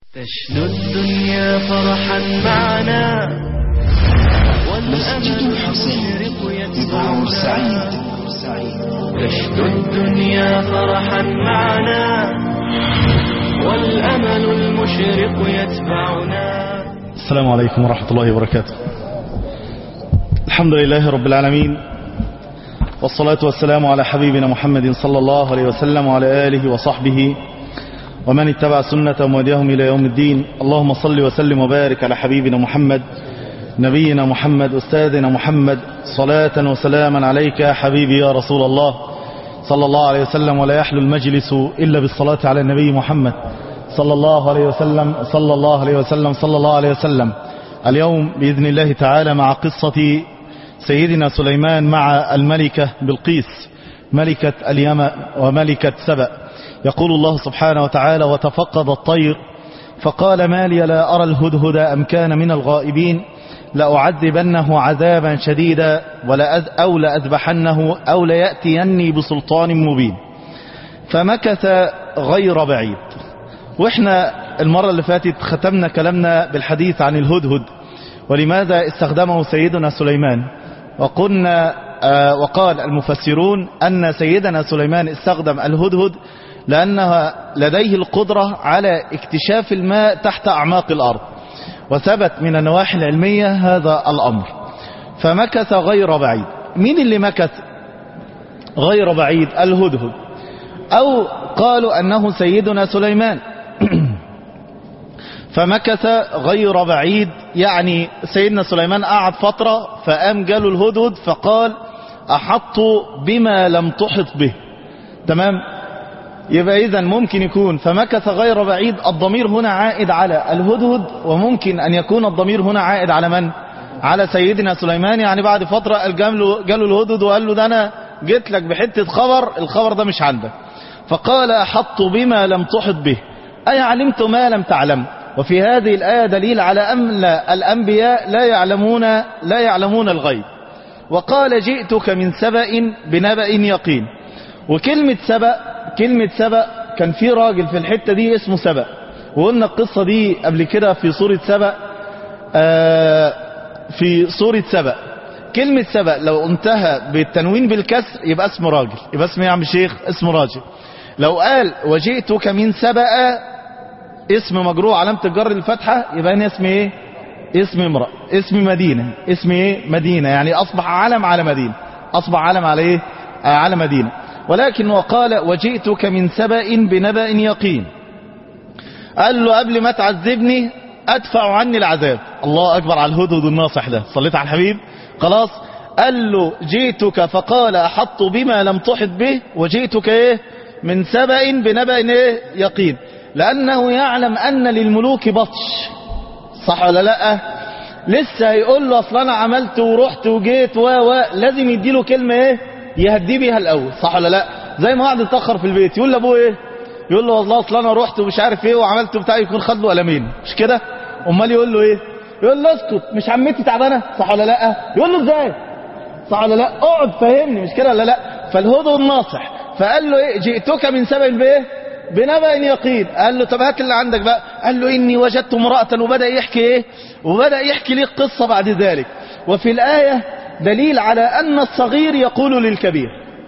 تشنو الدنيا فرحا معنا مسجد الحسين ببور سعيد تشنو الدنيا فرحا معنا والأمل المشرق يتبعنا السلام عليكم ورحمة الله وبركاته الحمد لله رب العالمين والصلاة والسلام على حبيبنا محمد صلى الله عليه وسلم وعلى آله وصحبه ومن اتبع سنة وهديهم إلى يوم الدين اللهم صل وسلم وبارك على حبيبنا محمد نبينا محمد أستاذنا محمد صلاة وسلاما عليك يا حبيبي يا رسول الله صلى الله عليه وسلم ولا يحلو المجلس إلا بالصلاة على النبي محمد صلى الله عليه وسلم صلى الله عليه وسلم صلى الله عليه وسلم اليوم بإذن الله تعالى مع قصة سيدنا سليمان مع الملكة بلقيس ملكة اليمن وملكة سبأ يقول الله سبحانه وتعالى وتفقد الطير فقال ما لي لا أرى الهدهد أم كان من الغائبين لأعذبنه عذابا شديدا ولا أو لأذبحنه أو ليأتيني بسلطان مبين فمكث غير بعيد وإحنا المرة اللي فاتت ختمنا كلامنا بالحديث عن الهدهد ولماذا استخدمه سيدنا سليمان وقلنا آه وقال المفسرون أن سيدنا سليمان استخدم الهدهد لأنها لديه القدرة على اكتشاف الماء تحت أعماق الأرض وثبت من النواحي العلمية هذا الأمر فمكث غير بعيد مين اللي مكث غير بعيد الهدهد أو قالوا أنه سيدنا سليمان فمكث غير بعيد يعني سيدنا سليمان قعد فترة فقام جاله الهدهد فقال أحط بما لم تحط به تمام يبقى إذا ممكن يكون فمكث غير بعيد الضمير هنا عائد على الهدهد وممكن أن يكون الضمير هنا عائد على من على سيدنا سليمان يعني بعد فترة جاله الهدهد وقال له ده أنا جيت لك بحتة خبر الخبر ده مش عندك فقال أحط بما لم تحط به أي علمت ما لم تعلم وفي هذه الآية دليل على أن الأنبياء لا يعلمون لا يعلمون الغيب وقال جئتك من سبأ بنبأ يقين وكلمة سبأ كلمة سبأ كان في راجل في الحتة دي اسمه سبأ وقلنا القصة دي قبل كده في سورة سبأ في سورة سبأ كلمة سبأ لو انتهى بالتنوين بالكسر يبقى اسمه راجل يبقى اسمه يا عم شيخ اسمه راجل لو قال وجئتك من سبأ اسم مجروع علامة الجر الفتحة يبقى هنا اسم ايه اسم امرأة اسم مدينة اسم ايه مدينة يعني اصبح علم على مدينة اصبح علم على ايه على مدينة ولكن وقال وجئتك من سبأ بنبأ يقين قال له قبل ما تعذبني ادفع عني العذاب الله اكبر على الهدهد الناصح ده صليت على الحبيب خلاص قال له جئتك فقال احط بما لم تحط به وجئتك ايه من سبأ بنبأ ايه يقين لأنه يعلم أن للملوك بطش صح ولا لا لسه هيقول له أصلا أنا عملت ورحت وجيت و و لازم يديله كلمة إيه يهدي بيها الأول صح ولا لا زي ما واحد اتأخر في البيت يقول لأبوه إيه يقول له والله أصلا أنا رحت ومش عارف إيه وعملت بتاع يكون خد له قلمين مش كده أمال يقول له إيه يقول له اسكت مش عمتي تعبانة صح ولا لا يقول له إزاي صح ولا لا اقعد فهمني مش كده ولا لا فالهدى الناصح فقال له إيه جئتك من سبب بإيه بنبأ يقين قال له طب هات اللي عندك بقى قال له إني وجدت امرأة وبدأ يحكي إيه وبدأ يحكي ليه قصة بعد ذلك وفي الآية دليل على أن الصغير يقول للكبير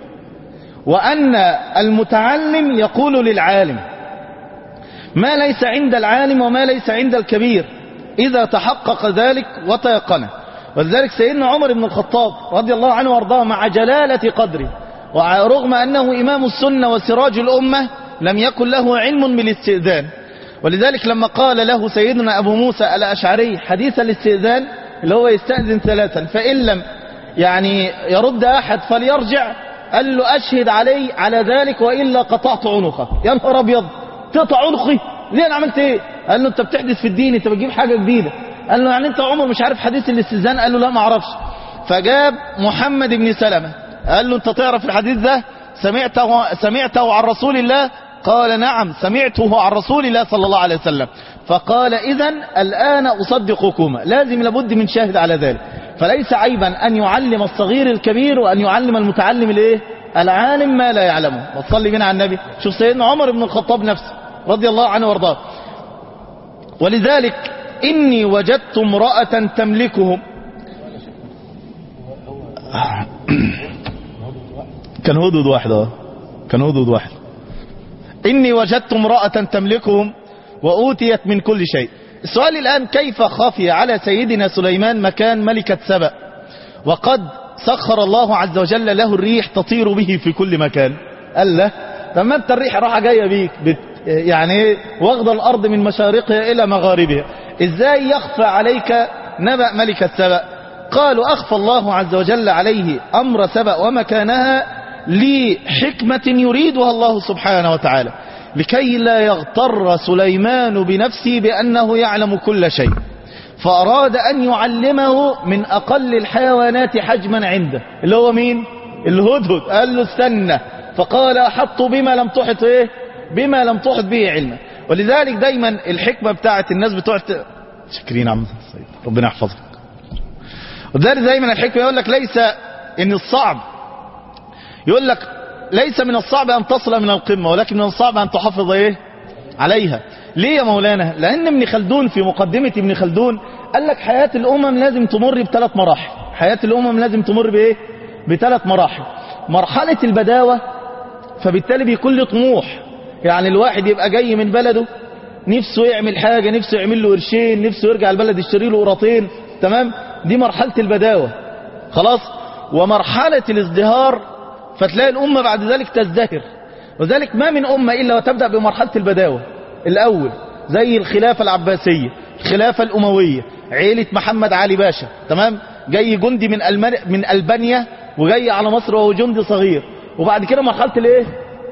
وأن المتعلم يقول للعالم ما ليس عند العالم وما ليس عند الكبير إذا تحقق ذلك وتيقنه ولذلك سيدنا عمر بن الخطاب رضي الله عنه وارضاه مع جلالة قدره ورغم أنه إمام السنة وسراج الأمة لم يكن له علم بالاستئذان ولذلك لما قال له سيدنا أبو موسى الأشعري حديث الاستئذان اللي هو يستأذن ثلاثا فإن لم يعني يرد أحد فليرجع قال له أشهد علي على ذلك وإلا قطعت عنقه يا نهار أبيض تقطع عنقي ليه أنا عملت إيه قال له أنت بتحدث في الدين أنت بتجيب حاجة جديدة قال له يعني أنت عمر مش عارف حديث الاستئذان قال له لا ما أعرفش فجاب محمد بن سلمة قال له أنت تعرف الحديث ده سمعته, سمعته عن رسول الله قال نعم سمعته عن رسول الله صلى الله عليه وسلم فقال إذا الآن أصدقكما لازم لابد من شاهد على ذلك فليس عيبا أن يعلم الصغير الكبير وأن يعلم المتعلم الايه العالم ما لا يعلمه وتصلي بنا على النبي شوف سيدنا عمر بن الخطاب نفسه رضي الله عنه وارضاه ولذلك إني وجدت امرأة تملكهم كان هدود واحد اه كان هدود واحد إني وجدت امرأة تملكهم وأوتيت من كل شيء السؤال الآن كيف خفي على سيدنا سليمان مكان ملكة سبأ وقد سخر الله عز وجل له الريح تطير به في كل مكان قال له لما انت الريح راح جايه بيك بت يعني ايه واخده الارض من مشارقها الى مغاربها ازاي يخفى عليك نبأ ملكة سبأ قالوا اخفى الله عز وجل عليه امر سبأ ومكانها لحكمة يريدها الله سبحانه وتعالى لكي لا يغتر سليمان بنفسه بأنه يعلم كل شيء فأراد أن يعلمه من أقل الحيوانات حجما عنده اللي هو مين الهدهد قال له استنى فقال أحط بما لم تحط إيه بما لم تحط به علما ولذلك دايما الحكمة بتاعت الناس بتوع شكرين عم سيد ربنا يحفظك ولذلك دايما الحكمة يقول لك ليس ان الصعب يقول لك ليس من الصعب ان تصل من القمة ولكن من الصعب ان تحافظ ايه عليها ليه يا مولانا لان ابن خلدون في مقدمة ابن خلدون قال لك حياة الامم لازم تمر بثلاث مراحل حياة الامم لازم تمر بايه بثلاث مراحل مرحلة البداوة فبالتالي بيكون له طموح يعني الواحد يبقى جاي من بلده نفسه يعمل حاجة نفسه يعمل له قرشين نفسه يرجع البلد يشتري له قراطين تمام دي مرحلة البداوة خلاص ومرحلة الازدهار فتلاقي الأمة بعد ذلك تزدهر وذلك ما من أمة إلا وتبدأ بمرحلة البداوة الأول زي الخلافة العباسية الخلافة الأموية عيلة محمد علي باشا تمام جاي جندي من ألمان من ألبانيا وجاي على مصر وهو جندي صغير وبعد كده مرحلة الايه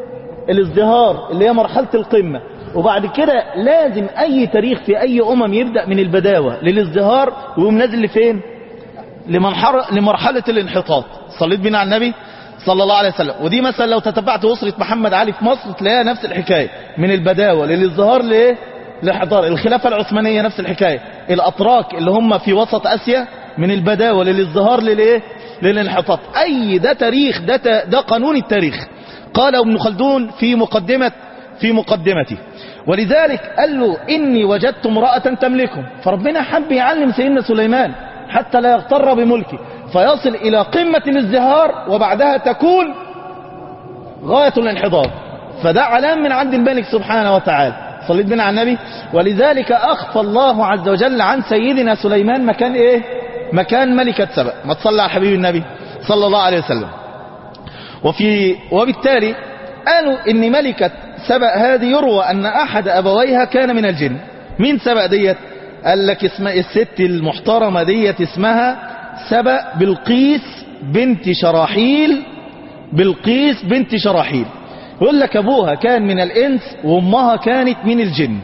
الازدهار اللي هي مرحلة القمة وبعد كده لازم اي تاريخ في اي امم يبدأ من البداوة للازدهار ويقوم نازل لفين لمنحر... لمرحلة الانحطاط صليت بنا على النبي صلى الله عليه وسلم ودي مثلا لو تتبعت أسرة محمد علي في مصر تلاقيها نفس الحكاية من البداوة للازدهار لايه للحضارة الخلافة العثمانية نفس الحكاية الأتراك اللي هم في وسط آسيا من البداوة للازدهار للايه للانحطاط أي ده تاريخ ده, ت... ده قانون التاريخ قال ابن خلدون في مقدمة في مقدمته ولذلك قال له إني وجدت امرأة تملكهم فربنا حب يعلم سيدنا سليمان حتى لا يغتر بملكه فيصل إلى قمة الازدهار وبعدها تكون غاية الانحدار فده علام من عند الملك سبحانه وتعالى صليت بنا على النبي ولذلك أخفى الله عز وجل عن سيدنا سليمان مكان إيه مكان ملكة سبأ ما تصلى على حبيب النبي صلى الله عليه وسلم وفي وبالتالي قالوا ان ملكة سبأ هذه يروى ان احد ابويها كان من الجن مين سبأ ديت قال لك اسم الست المحترمة ديت اسمها سبأ بلقيس بنت شراحيل بلقيس بنت شراحيل يقول لك ابوها كان من الانس وامها كانت من الجن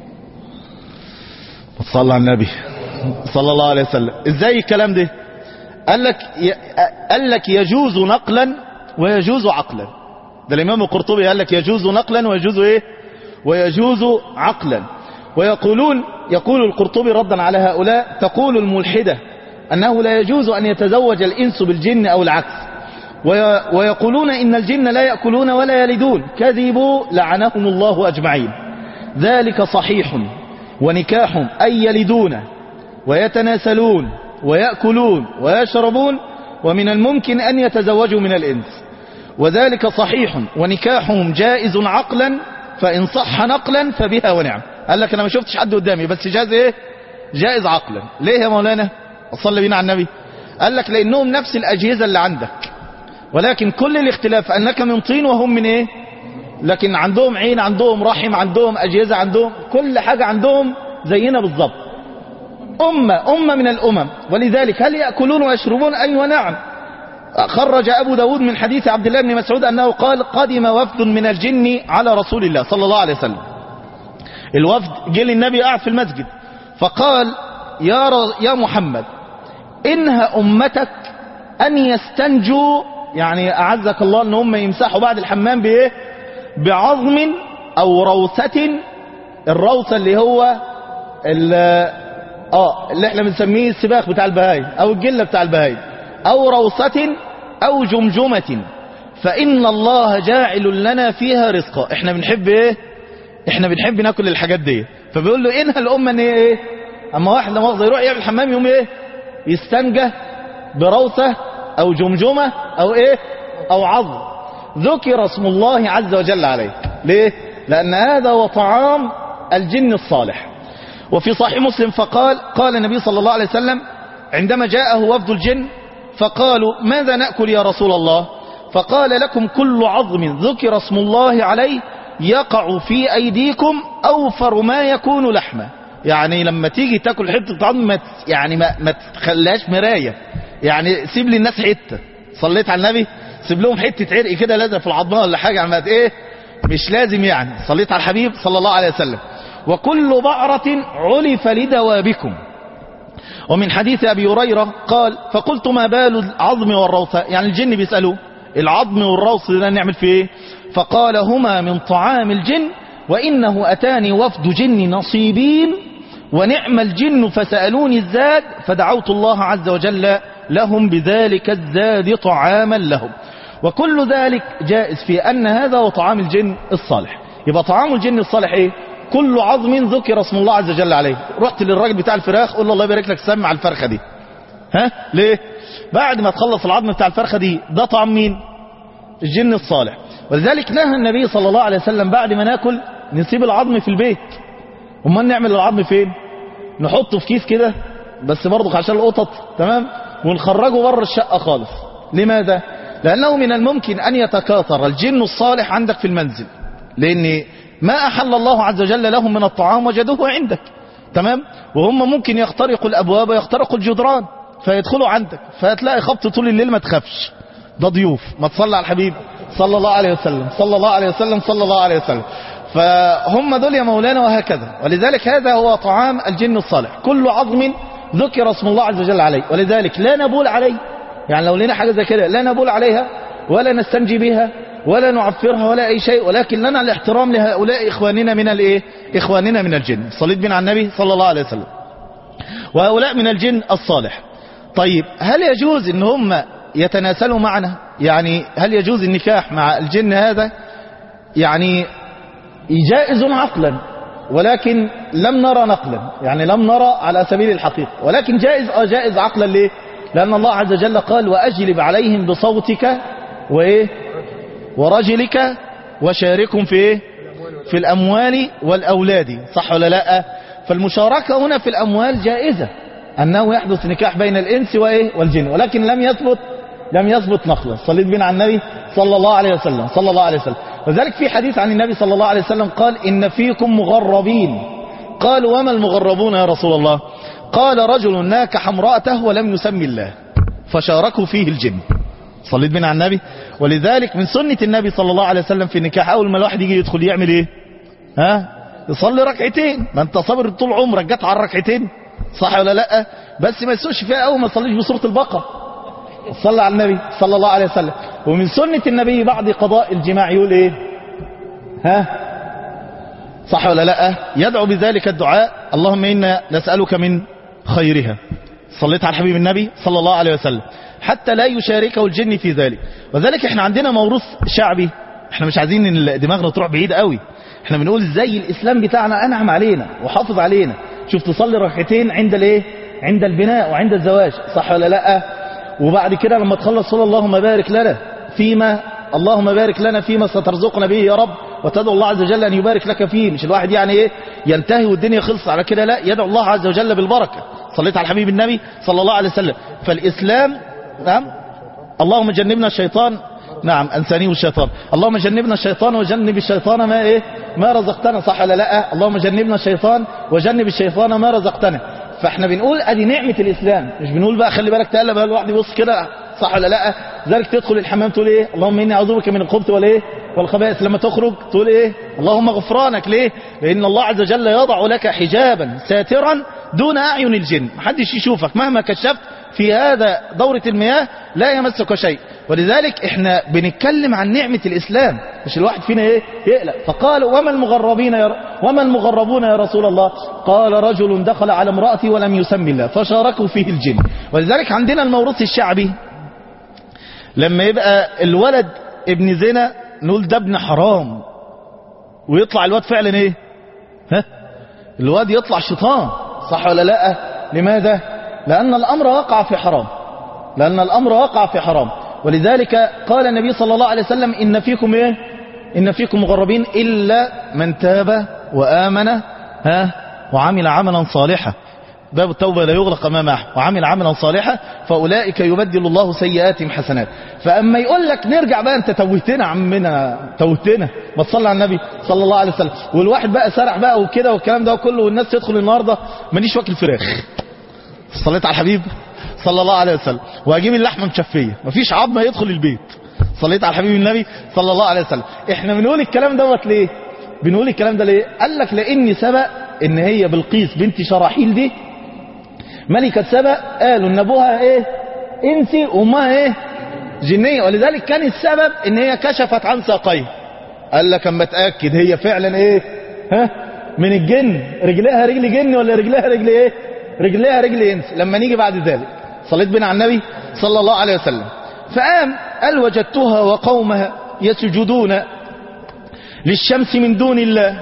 صلى على النبي صلى الله عليه وسلم ازاي الكلام ده قال لك قال لك يجوز نقلا ويجوز عقلا ده الامام القرطبي قال لك يجوز نقلا ويجوز ايه ويجوز عقلا ويقولون يقول القرطبي ردا على هؤلاء تقول الملحدة أنه لا يجوز أن يتزوج الإنس بالجن أو العكس ويقولون إن الجن لا يأكلون ولا يلدون كذبوا لعنهم الله أجمعين ذلك صحيح ونكاح أي يلدون ويتناسلون ويأكلون ويشربون ومن الممكن أن يتزوجوا من الإنس وذلك صحيح ونكاحهم جائز عقلا فإن صح نقلا فبها ونعم قال لك أنا ما شفتش حد قدامي بس جاز إيه جائز عقلا ليه يا مولانا صلى بينا على النبي قال لك لأنهم نفس الأجهزة اللي عندك ولكن كل الاختلاف أنك من طين وهم من إيه لكن عندهم عين عندهم رحم عندهم أجهزة عندهم كل حاجة عندهم زينا بالضبط أمة أمة من الأمم ولذلك هل يأكلون ويشربون أيوة نعم خرج أبو داود من حديث عبد الله بن مسعود أنه قال قدم وفد من الجن على رسول الله صلى الله عليه وسلم الوفد جه للنبي قاعد في المسجد فقال يا, ر... يا محمد إنها أمتك أن يستنجوا يعني أعزك الله أن هم يمسحوا بعد الحمام بإيه بعظم أو روثة الروثة اللي هو اه اللي احنا بنسميه السباخ بتاع البهايم او الجلة بتاع البهايم او روثة او جمجمة فان الله جاعل لنا فيها رزقا احنا بنحب ايه احنا بنحب ناكل الحاجات دي فبيقول له انهى الامه ان هي ايه اما واحد لما مؤاخذة يروح يعمل الحمام يوم ايه يستنجى بروثه او جمجمه او ايه او عظم ذكر اسم الله عز وجل عليه ليه لان هذا هو طعام الجن الصالح وفي صحيح مسلم فقال قال النبي صلى الله عليه وسلم عندما جاءه وفد الجن فقالوا ماذا نأكل يا رسول الله فقال لكم كل عظم ذكر اسم الله عليه يقع في أيديكم أوفر ما يكون لحمه يعني لما تيجي تاكل حتة عظم ما ت- يعني ما, ما تخليهاش مراية يعني سيب للناس حتة صليت على النبي سيب لهم حتة عرق كده لازق في العظمة ولا حاجة عملت ايه مش لازم يعني صليت على الحبيب صلى الله عليه وسلم وكل بعرة علف لدوابكم ومن حديث أبي هريرة قال فقلت ما بال العظم والروثة يعني الجن بيسألوا العظم والروث ده نعمل فيه ايه فقال هما من طعام الجن وإنه أتاني وفد جن نصيبين ونعم الجن فسألوني الزاد فدعوت الله عز وجل لهم بذلك الزاد طعاما لهم وكل ذلك جائز في أن هذا هو طعام الجن الصالح يبقى طعام الجن الصالح ايه كل عظم ذكر اسم الله عز وجل عليه رحت للراجل بتاع الفراخ قول له الله يبارك لك سمع الفرخه دي ها ليه بعد ما تخلص العظم بتاع الفرخه دي ده طعم مين الجن الصالح ولذلك نهى النبي صلى الله عليه وسلم بعد ما ناكل نسيب العظم في البيت امال نعمل العظم فين نحطه في كيس كده بس برضه عشان القطط تمام ونخرجه بره الشقه خالص لماذا لانه من الممكن ان يتكاثر الجن الصالح عندك في المنزل لان ما احل الله عز وجل لهم من الطعام وجدوه عندك تمام وهم ممكن يخترقوا الابواب ويخترقوا الجدران فيدخلوا عندك فهتلاقي خبط طول الليل ما تخافش ده ضيوف ما تصلي على الحبيب صلى الله عليه وسلم صلى الله عليه وسلم صلى الله عليه وسلم فهم دول يا مولانا وهكذا ولذلك هذا هو طعام الجن الصالح كل عظم ذكر اسم الله عز وجل عليه ولذلك لا نبول عليه يعني لو لنا حاجة زي كده لا نبول عليها ولا نستنجي بها ولا نعفرها ولا أي شيء ولكن لنا الاحترام لهؤلاء إخواننا من الإيه إخواننا من الجن صليت بنا على النبي صلى الله عليه وسلم وهؤلاء من الجن الصالح طيب هل يجوز ان هم يتناسلوا معنا يعني هل يجوز النكاح مع الجن هذا يعني جائز عقلا ولكن لم نرى نقلا يعني لم نرى على سبيل الحقيقة ولكن جائز اه جائز عقلا ليه لأن الله عز وجل قال وأجلب عليهم بصوتك وإيه ورجلك وشاركهم في إيه في الأموال والأولاد صح ولا لا فالمشاركة هنا في الأموال جائزة أنه يحدث نكاح بين الإنس وإيه والجن ولكن لم يثبت لم يثبت نقلا صليت بنا على النبي صلى الله عليه وسلم صلى الله عليه وسلم وذلك في حديث عن النبي صلى الله عليه وسلم قال إن فيكم مغربين قالوا وما المغربون يا رسول الله قال رجل ناكح امرأته ولم يسمي الله فشاركوا فيه الجن صليت بنا على النبي ولذلك من سنة النبي صلى الله عليه وسلم في النكاح أول ما الواحد يجي يدخل يعمل إيه ها يصلي ركعتين ما انت صابر طول عمرك جت على الركعتين صح ولا لا بس ما يسوش فيها أول ما تصليش بسورة البقرة صلى على النبي صلى الله عليه وسلم ومن سنة النبي بعد قضاء الجماع يقول ايه ها صح ولا لا يدعو بذلك الدعاء اللهم إنا نسألك من خيرها صليت على الحبيب النبي صلى الله عليه وسلم حتى لا يشاركه الجن في ذلك وذلك احنا عندنا موروث شعبي احنا مش عايزين ان دماغنا تروح بعيد قوي احنا بنقول ازاي الاسلام بتاعنا انعم علينا وحافظ علينا شوف تصلي ركعتين عند الايه عند البناء وعند الزواج صح ولا لا وبعد كده لما تخلص صلى اللهم بارك لنا فيما اللهم بارك لنا فيما سترزقنا به يا رب وتدعو الله عز وجل أن يبارك لك فيه مش الواحد يعني ايه ينتهي والدنيا خلص على كده لا يدعو الله عز وجل بالبركة صليت على الحبيب النبي صلى الله عليه وسلم فالإسلام نعم اللهم جنبنا الشيطان نعم أنسانيه الشيطان اللهم جنبنا الشيطان وجنب الشيطان ما إيه ما رزقتنا صح ولا لا اللهم جنبنا الشيطان وجنب الشيطان ما رزقتنا فاحنا بنقول ادي نعمة الاسلام مش بنقول بقى خلي بالك تقلب بقى الواحد يبص كده صح ولا لا ذلك تدخل الحمام تقول ايه اللهم اني اعوذ بك من الخبث والايه والخبائث لما تخرج تقول ايه اللهم غفرانك ليه لان الله عز وجل يضع لك حجابا ساترا دون اعين الجن محدش يشوفك مهما كشفت في هذا دورة المياه لا يمسك شيء ولذلك احنا بنتكلم عن نعمة الاسلام مش الواحد فينا ايه يقلق فقال وما المغربين يا ر... وما المغربون يا رسول الله قال رجل دخل على امرأتي ولم يسمي الله فشاركوا فيه الجن ولذلك عندنا الموروث الشعبي لما يبقى الولد ابن زنا نقول ده ابن حرام ويطلع الواد فعلا ايه ها الواد يطلع شيطان صح ولا لا لماذا لأن الأمر وقع في حرام لأن الأمر وقع في حرام ولذلك قال النبي صلى الله عليه وسلم إن فيكم إيه إن فيكم مغربين إلا من تاب وآمن ها وعمل عملا صالحا باب التوبة لا يغلق أمامه وعمل عملا صالحا فأولئك يبدل الله سيئاتهم حسنات فأما يقول لك نرجع بقى أنت توهتنا عمنا توهتنا ما تصلي على النبي صلى الله عليه وسلم والواحد بقى سرح بقى وكده والكلام ده كله والناس تدخل النهارده مانيش واكل فراخ صليت على الحبيب صلى الله عليه وسلم وهجيب اللحمه مشفيه مفيش عظمه يدخل البيت صليت على الحبيب النبي صلى الله عليه وسلم احنا بنقول الكلام دوت ليه بنقول الكلام ده ليه قال لك لان سبق ان هي بلقيس بنت شراحيل دي ملكة سبأ قالوا ان ابوها ايه انسي وامها ايه جنية ولذلك كان السبب ان هي كشفت عن ساقيه قال لك اما اتاكد هي فعلا ايه ها من الجن رجلها رجل جن ولا رجلها رجل ايه رجلها رجل انس لما نيجي بعد ذلك صليت بنا على النبي صلى الله عليه وسلم فقام قال وجدتها وقومها يسجدون للشمس من دون الله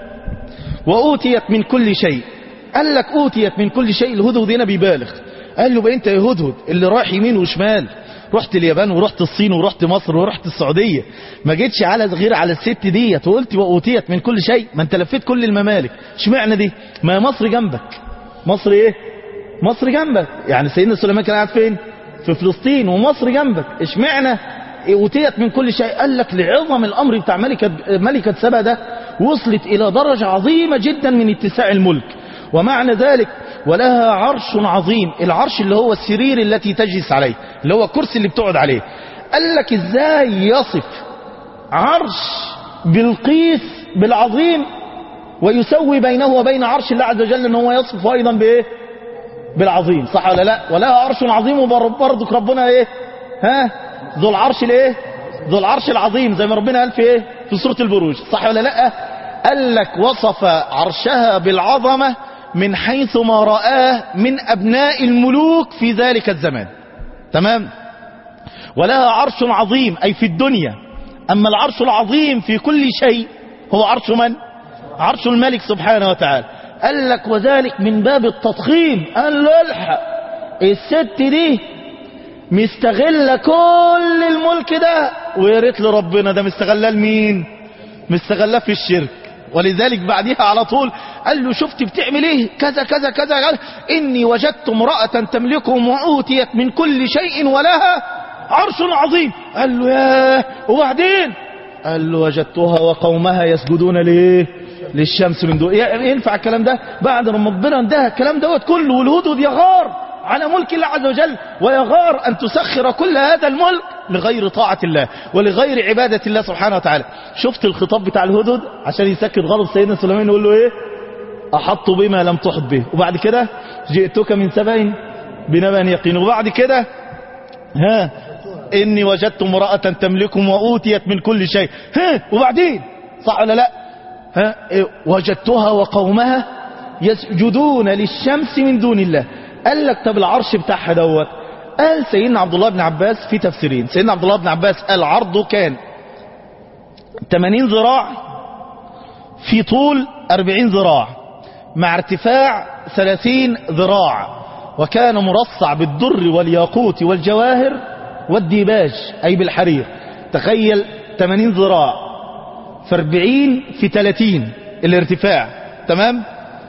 وأوتيت من كل شيء قال لك أوتيت من كل شيء الهدهد هنا بيبالغ قال له بقى انت يا هدهد اللي رايح يمين وشمال رحت اليابان ورحت الصين ورحت مصر ورحت السعودية ما جيتش على غير على الست ديت وقلت وأوتيت من كل شيء ما انت لفيت كل الممالك اشمعنى دي ما مصر جنبك مصر ايه مصر جنبك يعني سيدنا سليمان كان قاعد فين في فلسطين ومصر جنبك اشمعنى اوتيت من كل شيء قال لك لعظم الامر بتاع ملكة, ملكة سبا ده وصلت الى درجة عظيمة جدا من اتساع الملك ومعنى ذلك ولها عرش عظيم العرش اللي هو السرير التي تجلس عليه اللي هو الكرسي اللي بتقعد عليه قال لك ازاي يصف عرش بلقيس بالعظيم ويسوي بينه وبين عرش الله عز وجل ان هو يصفه ايضا بايه بالعظيم صح ولا لا ولها عرش عظيم وبرضك ربنا ايه ها ذو العرش الايه ذو العرش العظيم زي ما ربنا قال في ايه في سوره البروج صح ولا لا قال لك وصف عرشها بالعظمه من حيث ما رآه من أبناء الملوك في ذلك الزمان تمام ولها عرش عظيم أي في الدنيا أما العرش العظيم في كل شيء هو عرش من؟ عرش الملك سبحانه وتعالى قال لك وذلك من باب التضخيم قال له الحق الست دي مستغلة كل الملك ده ويا ريت لربنا ده مستغلاه لمين مستغلاه في الشرك ولذلك بعدها على طول قال له شفت بتعمل ايه كذا كذا كذا قال اني وجدت امرأة تملكهم واوتيت من كل شيء ولها عرش عظيم قال له ياه وبعدين قال له وجدتها وقومها يسجدون ليه للشمس من دون ينفع الكلام ده بعد ما ربنا انتهى الكلام دوت كله والهدهد يغار على ملك الله عز وجل ويغار أن تسخر كل هذا الملك لغير طاعة الله ولغير عبادة الله سبحانه وتعالى شفت الخطاب بتاع الهدهد عشان يسكت غضب سيدنا سليمان يقول له ايه أحط بما لم تحط به وبعد كده جئتك من سبع بنبأ يقين وبعد كده ها إني وجدت امرأة تملكهم وأوتيت من كل شيء ها وبعدين صح ولا لا ها إيه وجدتها وقومها يسجدون للشمس من دون الله قال لك طب العرش بتاعها دوت قال سيدنا عبد الله بن عباس في تفسيرين سيدنا عبد الله بن عباس قال عرضه كان 80 ذراع في طول 40 ذراع مع ارتفاع 30 ذراع وكان مرصع بالدر والياقوت والجواهر والديباج أي بالحرير تخيل 80 ذراع في 40 في 30 الارتفاع تمام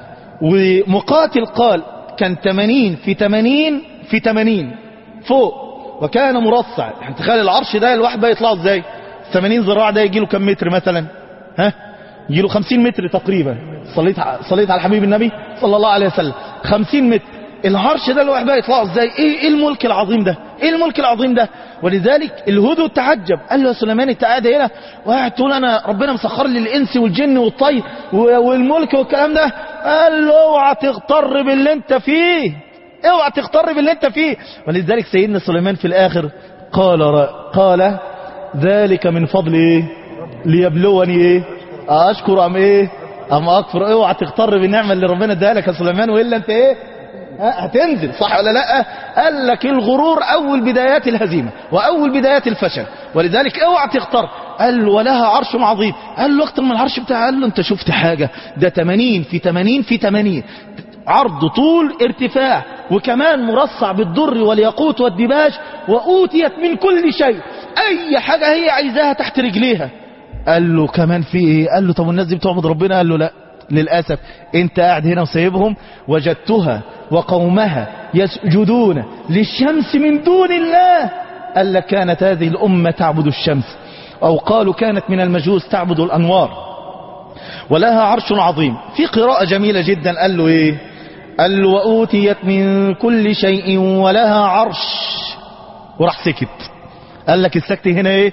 ومقاتل قال كان 80 في 80 في 80 فوق وكان مرصع يعني تخيل العرش ده الواحد بقى يطلعه ازاي 80 ذراع ده يجي له كم متر مثلا ها يجي له 50 متر تقريبا صليت صليت على الحبيب النبي صلى الله عليه وسلم 50 متر العرش ده الواحد بقى يطلعه ازاي ايه ايه الملك العظيم ده ايه الملك العظيم ده ولذلك الهدو تعجب قال له يا سليمان انت قاعد هنا وقاعد تقول انا ربنا مسخر لي الانس والجن والطير والملك والكلام ده قال له اوعى تغتر باللي انت فيه اوعى تغتر باللي انت فيه ولذلك سيدنا سليمان في الاخر قال قال ذلك من فضل ايه ليبلوني ايه اشكر ام ايه ام اكفر اوعى تغتر بالنعمه اللي ربنا اداها لك يا سليمان والا انت ايه هتنزل صح ولا لا قال لك الغرور اول بدايات الهزيمه واول بدايات الفشل ولذلك اوعى تغتر قال له ولها عرش عظيم قال له اكتر من العرش بتاعها قال له انت شفت حاجة ده 80 في 80 في 80 عرض طول ارتفاع وكمان مرصع بالدر والياقوت والدباج وأوتيت من كل شيء أي حاجة هي عايزاها تحت رجليها قال له كمان في ايه قال له طب والناس دي بتعبد ربنا قال له لا للأسف انت قاعد هنا وسايبهم وجدتها وقومها يسجدون للشمس من دون الله قال لك كانت هذه الأمة تعبد الشمس أو قالوا كانت من المجوس تعبد الأنوار ولها عرش عظيم في قراءة جميلة جدا قال له ايه قال له وأوتيت من كل شيء ولها عرش وراح سكت قال لك السكت هنا ايه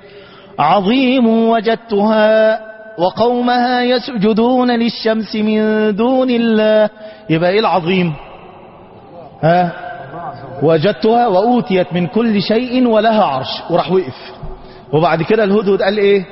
عظيم وجدتها وقومها يسجدون للشمس من دون الله يبقى ايه العظيم ها وجدتها وأوتيت من كل شيء ولها عرش وراح وقف وبعد كده الهدهد قال ايه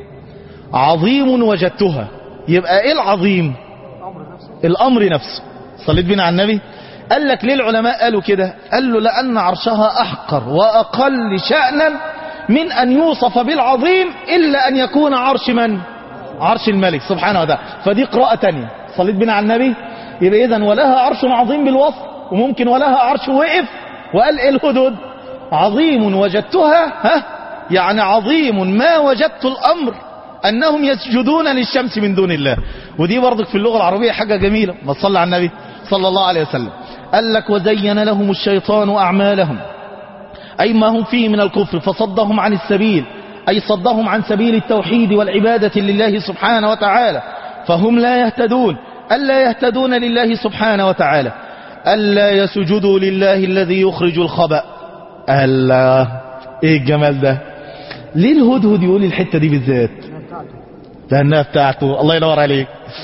عظيم وجدتها يبقى ايه العظيم الامر نفسه صليت بينا على النبي قال لك ليه العلماء قالوا كده قال له لان عرشها احقر واقل شأنا من ان يوصف بالعظيم الا ان يكون عرش من عرش الملك سبحانه وتعالى فدي قراءة تانية صليت بينا على النبي يبقى اذا ولها عرش عظيم بالوصف وممكن ولها عرش وقف وقال ايه الهدد عظيم وجدتها ها يعني عظيم ما وجدت الامر انهم يسجدون للشمس من دون الله ودي برضك في اللغة العربية حاجة جميلة ما تصلي على النبي صلى الله عليه وسلم قال لك وزين لهم الشيطان اعمالهم اي ما هم فيه من الكفر فصدهم عن السبيل اي صدهم عن سبيل التوحيد والعبادة لله سبحانه وتعالى فهم لا يهتدون ألا يهتدون لله سبحانه وتعالى ألا يسجدوا لله الذي يخرج الخبأ الله ايه الجمال ده ليه الهدهد يقول الحتة دي بالذات لأنها بتاعته الله ينور عليك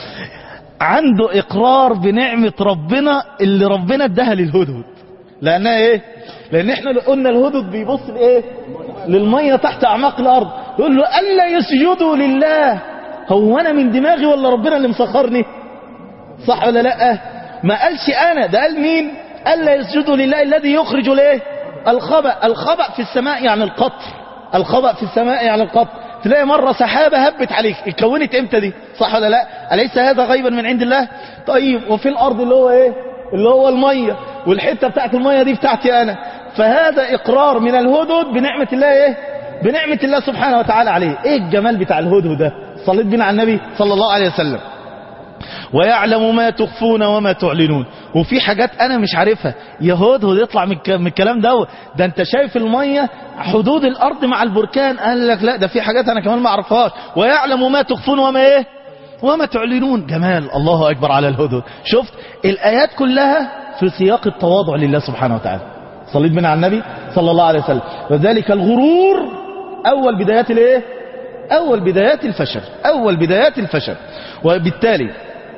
عنده إقرار بنعمة ربنا اللي ربنا اداها للهدهد لأنها إيه لأن إحنا لو قلنا الهدهد بيبص لإيه للمية تحت أعماق الأرض يقول له ألا يسجدوا لله هو أنا من دماغي ولا ربنا اللي مسخرني صح ولا لا ما قالش أنا ده قال مين ألا يسجدوا لله الذي يخرج لإيه الخبأ الخبأ في السماء يعني القطر الخبأ في السماء يعني القطر تلاقي مرة سحابة هبت عليك اتكونت امتى دي صح ولا لا أليس هذا غيبا من عند الله طيب وفي الأرض اللي هو ايه اللي هو المية والحتة بتاعت المية دي بتاعتي أنا فهذا إقرار من الهدد بنعمة الله ايه بنعمة الله سبحانه وتعالى عليه ايه الجمال بتاع الهدهد ده صليت بنا على النبي صلى الله عليه وسلم ويعلم ما تخفون وما تعلنون وفي حاجات انا مش عارفها يا هدهد يطلع من من الكلام ده ده انت شايف المية حدود الارض مع البركان قال لك لا ده في حاجات انا كمان ما اعرفهاش ويعلم ما تخفون وما ايه وما تعلنون جمال الله اكبر على الهدهد شفت الايات كلها في سياق التواضع لله سبحانه وتعالى صليت بنا على النبي صلى الله عليه وسلم وذلك الغرور اول بدايات الايه اول بدايات الفشل اول بدايات الفشل وبالتالي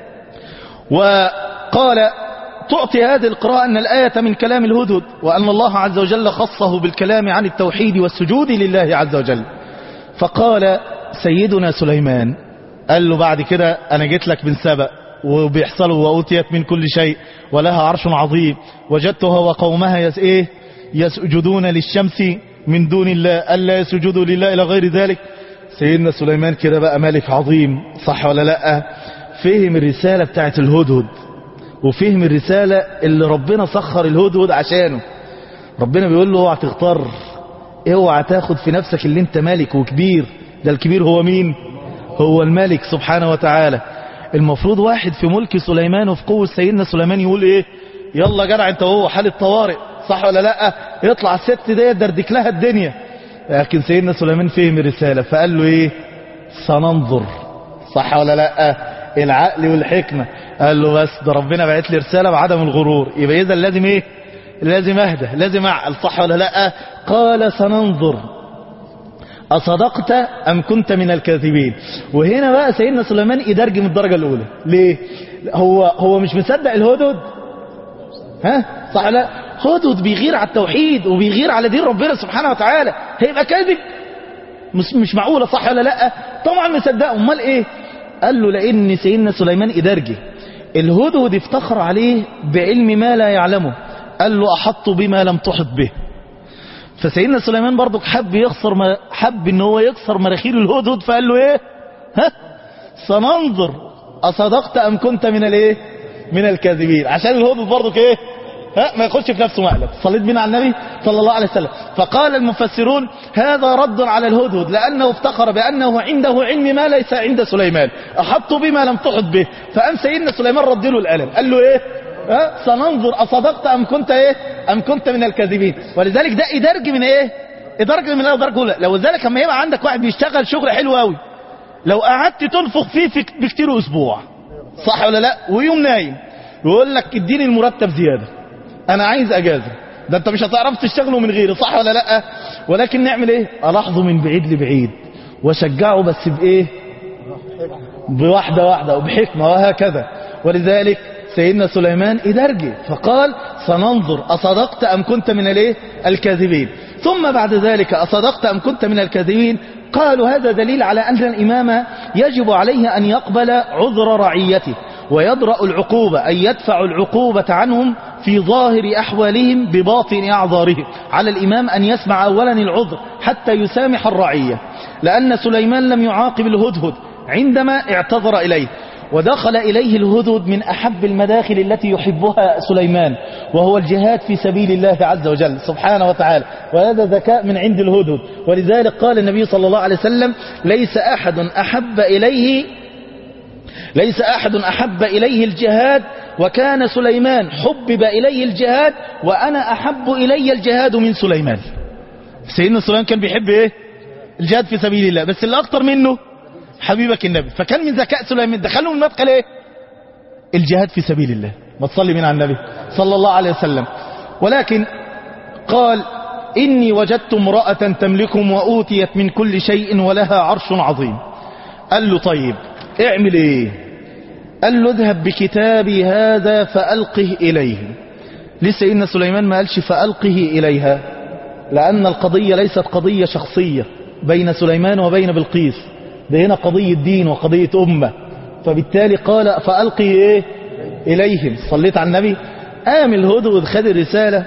وقال تعطي هذه القراءة أن الآية من كلام الهدهد وأن الله عز وجل خصه بالكلام عن التوحيد والسجود لله عز وجل فقال سيدنا سليمان قال له بعد كده أنا جيت لك من سبأ وبيحصلوا وأوتيت من كل شيء ولها عرش عظيم وجدتها وقومها يس إيه يسجدون للشمس من دون الله ألا يسجدوا لله إلى غير ذلك سيدنا سليمان كده بقى ملك عظيم صح ولا لأ فهم الرسالة بتاعت الهدهد وفهم الرسالة اللي ربنا سخر الهدهد عشانه ربنا بيقول له اوعى تغتر اوعى تاخد في نفسك اللي انت مالك وكبير ده الكبير هو مين هو الملك سبحانه وتعالى المفروض واحد في ملك سليمان وفي قوة سيدنا سليمان يقول ايه يلا جدع انت وهو حالة طوارئ صح ولا لا يطلع الست دي دردك لها الدنيا لكن سيدنا سليمان فهم الرسالة فقال له ايه سننظر صح ولا لا العقل والحكمة قال له بس ده ربنا بعت لي رسالة بعدم الغرور يبقى اذا لازم ايه لازم اهدى لازم اعقل صح ولا لا قال سننظر أصدقت أم كنت من الكاذبين وهنا بقى سيدنا سليمان يدرج من الدرجة الأولى ليه هو هو مش مصدق الهدد ها صح ولا لا هدد بيغير على التوحيد وبيغير على دين ربنا سبحانه وتعالى هيبقى كاذب مش مش معقولة صح ولا لا طبعا مصدقه امال ايه قال له لان سيدنا سليمان ادرجه الهدهد افتخر عليه بعلم ما لا يعلمه قال له احط بما لم تحط به فسيدنا سليمان برضك حب يخسر ما حب ان هو يكسر مراخير الهدهد فقال له ايه ها سننظر اصدقت ام كنت من الايه من الكاذبين عشان الهدهد برضك ايه ها ما يخش في نفسه مقلب صليت بنا على النبي صلى الله عليه وسلم فقال المفسرون هذا رد على الهدهد لأنه افتخر بأنه عنده علم ما ليس عند سليمان أحط بما لم تحط به فأم سيدنا سليمان رد له الألم قال له إيه ها سننظر أصدقت أم كنت إيه أم كنت من الكاذبين ولذلك ده إدرج من إيه إدرج من الدرجة الأولى لو ذلك لما يبقى عندك واحد بيشتغل شغل حلو قوي لو قعدت تنفخ فيه في بكتير أسبوع صح ولا لا ويوم نايم يقول لك اديني المرتب زيادة انا عايز اجازة ده انت مش هتعرف تشتغله من غيري صح ولا لا ولكن نعمل ايه الاحظه من بعيد لبعيد واشجعه بس بايه بواحدة واحدة وبحكمة وهكذا ولذلك سيدنا سليمان إدرجه فقال سننظر أصدقت أم كنت من الايه الكاذبين ثم بعد ذلك أصدقت أم كنت من الكاذبين قالوا هذا دليل على أن الإمام يجب عليه أن يقبل عذر رعيته ويدرأ العقوبة أي يدفع العقوبة عنهم في ظاهر أحوالهم بباطن أعذارهم على الإمام أن يسمع أولا العذر حتى يسامح الرعية لأن سليمان لم يعاقب الهدهد عندما اعتذر إليه ودخل إليه الهدهد من أحب المداخل التي يحبها سليمان وهو الجهاد في سبيل الله عز وجل سبحانه وتعالى وهذا ذكاء من عند الهدهد ولذلك قال النبي صلى الله عليه وسلم ليس أحد أحب إليه ليس أحد أحب إليه الجهاد وكان سليمان حبب إليه الجهاد وأنا أحب إلي الجهاد من سليمان سيدنا سليمان كان بيحب إيه الجهاد في سبيل الله بس اللي أكتر منه حبيبك النبي فكان من ذكاء سليمان دخلوا من مدخل إيه الجهاد في سبيل الله ما تصلي من على النبي صلى الله عليه وسلم ولكن قال إني وجدت امرأة تملكهم وأوتيت من كل شيء ولها عرش عظيم قال له طيب اعمل ايه قال له اذهب بكتابي هذا فألقه إليه لسه سيدنا سليمان ما قالش فألقه إليها لأن القضية ليست قضية شخصية بين سليمان وبين بلقيس ده هنا قضية دين وقضية أمة فبالتالي قال فألقه إيه إليهم صليت على النبي قام الهدهد خد الرسالة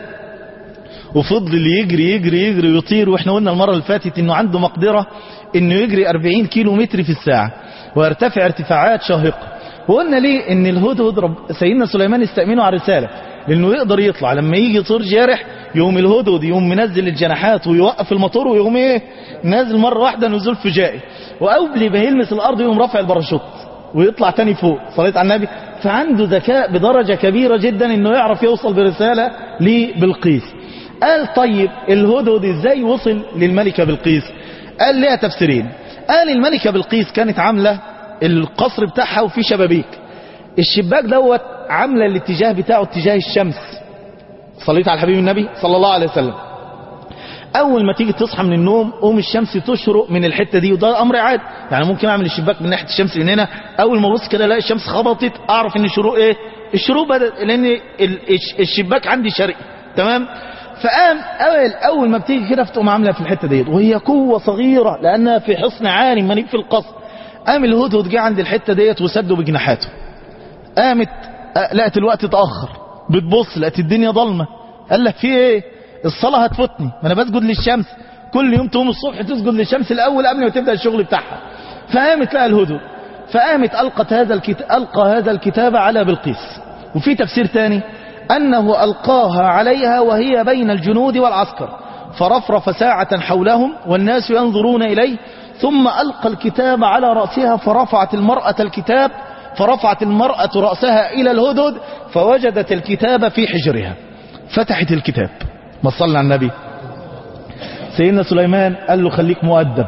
وفضل يجري يجري يجري ويطير واحنا قلنا المرة اللي فاتت انه عنده مقدرة انه يجري 40 كيلو متر في الساعة ويرتفع ارتفاعات شاهقة وقلنا ليه ان الهدهد رب سيدنا سليمان استأمنه على الرسالة لانه يقدر يطلع لما يجي يطير جارح يوم الهدهد يوم منزل الجناحات ويوقف الموتور ويقوم ايه نازل مرة واحدة نزول فجائي وقبل ما يلمس الارض يقوم رافع الباراشوت ويطلع تاني فوق صليت على النبي فعنده ذكاء بدرجة كبيرة جدا انه يعرف يوصل برسالة لبلقيس قال طيب الهدهد ازاي وصل للملكة بلقيس قال لها تفسيرين قال الملكة بلقيس كانت عاملة القصر بتاعها وفيه شبابيك الشباك دوت عاملة الاتجاه بتاعه اتجاه الشمس صليت على الحبيب النبي صلى الله عليه وسلم اول ما تيجي تصحى من النوم قوم الشمس تشرق من الحته دي وده امر عادي يعني ممكن اعمل الشباك من ناحيه الشمس من هنا اول ما ابص كده الاقي الشمس خبطت اعرف ان الشروق ايه الشروق بدأ لان ال- الش- الشباك عندي شرقي تمام فقام اول اول ما بتيجي كده فتقوم عامله في الحته ديت وهي قوه صغيره لانها في حصن عالي منيب في القصر قام الهدهد جه عند الحته ديت وسده بجناحاته قامت آه، لقت الوقت اتاخر بتبص لقت الدنيا ضلمه قال لك في ايه الصلاه هتفوتني ما انا بسجد للشمس كل يوم تقوم الصبح تسجد للشمس الاول قبل ما تبدا الشغل بتاعها فقامت لها الهدهد فقامت القت هذا الكتاب القى هذا الكتاب على بلقيس وفي تفسير تاني انه القاها عليها وهي بين الجنود والعسكر فرفرف ساعة حولهم والناس ينظرون إليه ثم ألقى الكتاب على رأسها فرفعت المرأة الكتاب فرفعت المرأة رأسها إلى الهدهد فوجدت الكتاب في حجرها فتحت الكتاب ما صلى على النبي سيدنا سليمان قال له خليك مؤدب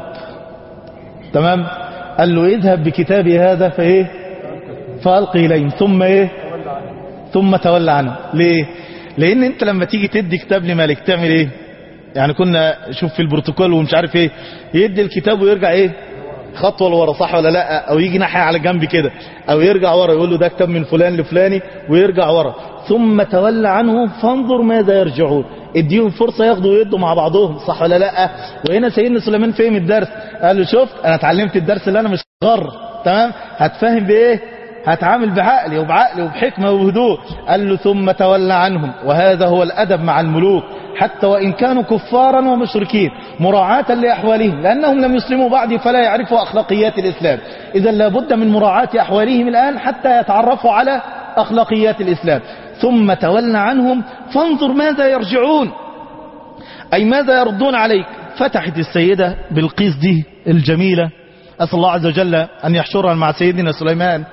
تمام قال له اذهب بكتابي هذا فايه فألقي إليهم ثم ايه ثم تولى عنه ليه لان انت لما تيجي تدي كتاب لملك تعمل ايه يعني كنا شوف في البروتوكول ومش عارف ايه يدي الكتاب ويرجع ايه خطوه لورا صح ولا لا او يجي ناحيه على جنب كده او يرجع ورا يقول له ده كتاب من فلان لفلاني ويرجع ورا ثم تولى عنهم فانظر ماذا يرجعون اديهم فرصه ياخدوا ويدوا مع بعضهم صح ولا لا وهنا سيدنا سليمان فهم الدرس قال له شفت انا اتعلمت الدرس اللي انا مش غر تمام هتفهم بايه هتعامل بعقلي وبعقلي وبحكمة وبهدوء قال له ثم تولى عنهم وهذا هو الأدب مع الملوك حتى وإن كانوا كفارا ومشركين مراعاة لأحوالهم لأنهم لم يسلموا بعد فلا يعرفوا أخلاقيات الإسلام إذا لابد من مراعاة أحوالهم الآن حتى يتعرفوا على أخلاقيات الإسلام ثم تولى عنهم فانظر ماذا يرجعون أي ماذا يردون عليك فتحت السيدة بالقيس دي الجميلة أسأل الله عز وجل أن يحشرها مع سيدنا سليمان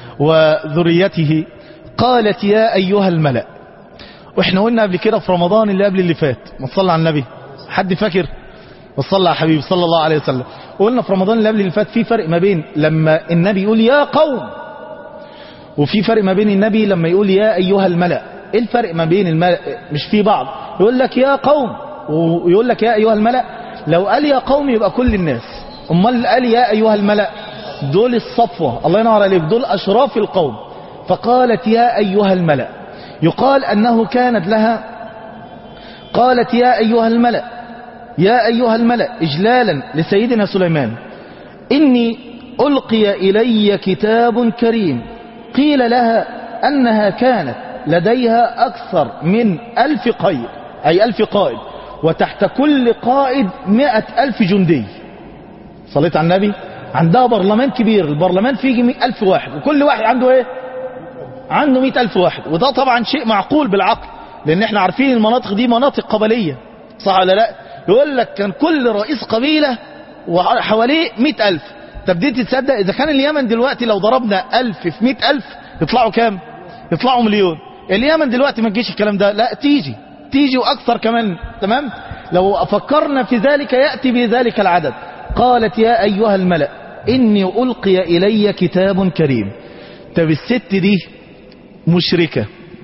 وذريته قالت يا أيها الملأ واحنا قلنا قبل كده في رمضان اللي قبل اللي فات ما تصلى على النبي حد فاكر وصلى على حبيبي صلى الله عليه وسلم قلنا في رمضان اللي قبل اللي فات في فرق ما بين لما النبي يقول يا قوم وفي فرق ما بين النبي لما يقول يا أيها الملأ ايه الفرق ما بين الملأ مش في بعض يقول لك يا قوم ويقول لك يا أيها الملأ لو قال يا قوم يبقى كل الناس امال قال يا أيها الملأ دول الصفوة الله ينور عليك دول أشراف القوم فقالت يا أيها الملأ يقال أنه كانت لها قالت يا أيها الملأ يا أيها الملأ إجلالا لسيدنا سليمان إني ألقي إلي كتاب كريم قيل لها أنها كانت لديها أكثر من ألف قيد أي ألف قائد وتحت كل قائد مئة ألف جندي صليت على النبي عندها برلمان كبير البرلمان فيه مئة ألف واحد وكل واحد عنده ايه عنده مئة ألف واحد وده طبعا شيء معقول بالعقل لأن احنا عارفين المناطق دي مناطق قبلية صح ولا لا يقول لك كان كل رئيس قبيلة وحواليه مئة ألف تبديت تصدق إذا كان اليمن دلوقتي لو ضربنا ألف في مئة ألف يطلعوا كام يطلعوا مليون اليمن دلوقتي ما تجيش الكلام ده لا تيجي تيجي وأكثر كمان تمام لو فكرنا في ذلك يأتي بذلك العدد قالت يا أيها الملأ إني ألقي إلي كتاب كريم طب الست دي مشركة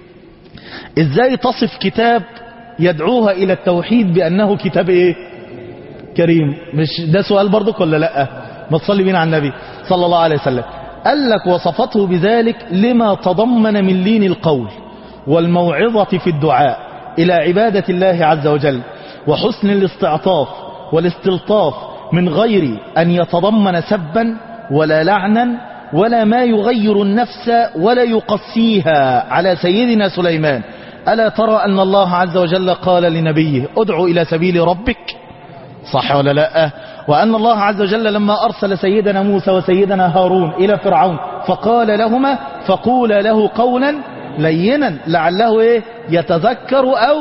ازاي تصف كتاب يدعوها الى التوحيد بانه كتاب ايه كريم مش ده سؤال برضك ولا لا ما تصلي بينا على النبي صلى الله عليه وسلم قال لك وصفته بذلك لما تضمن من لين القول والموعظة في الدعاء إلى عبادة الله عز وجل وحسن الاستعطاف والاستلطاف من غير أن يتضمن سبا ولا لعنا ولا ما يغير النفس ولا يقسيها على سيدنا سليمان ألا ترى أن الله عز وجل قال لنبيه ادعو إلى سبيل ربك صح ولا لا وأن الله عز وجل لما أرسل سيدنا موسى وسيدنا هارون إلى فرعون فقال لهما فقول له قولا لينا لعله إيه يتذكر أو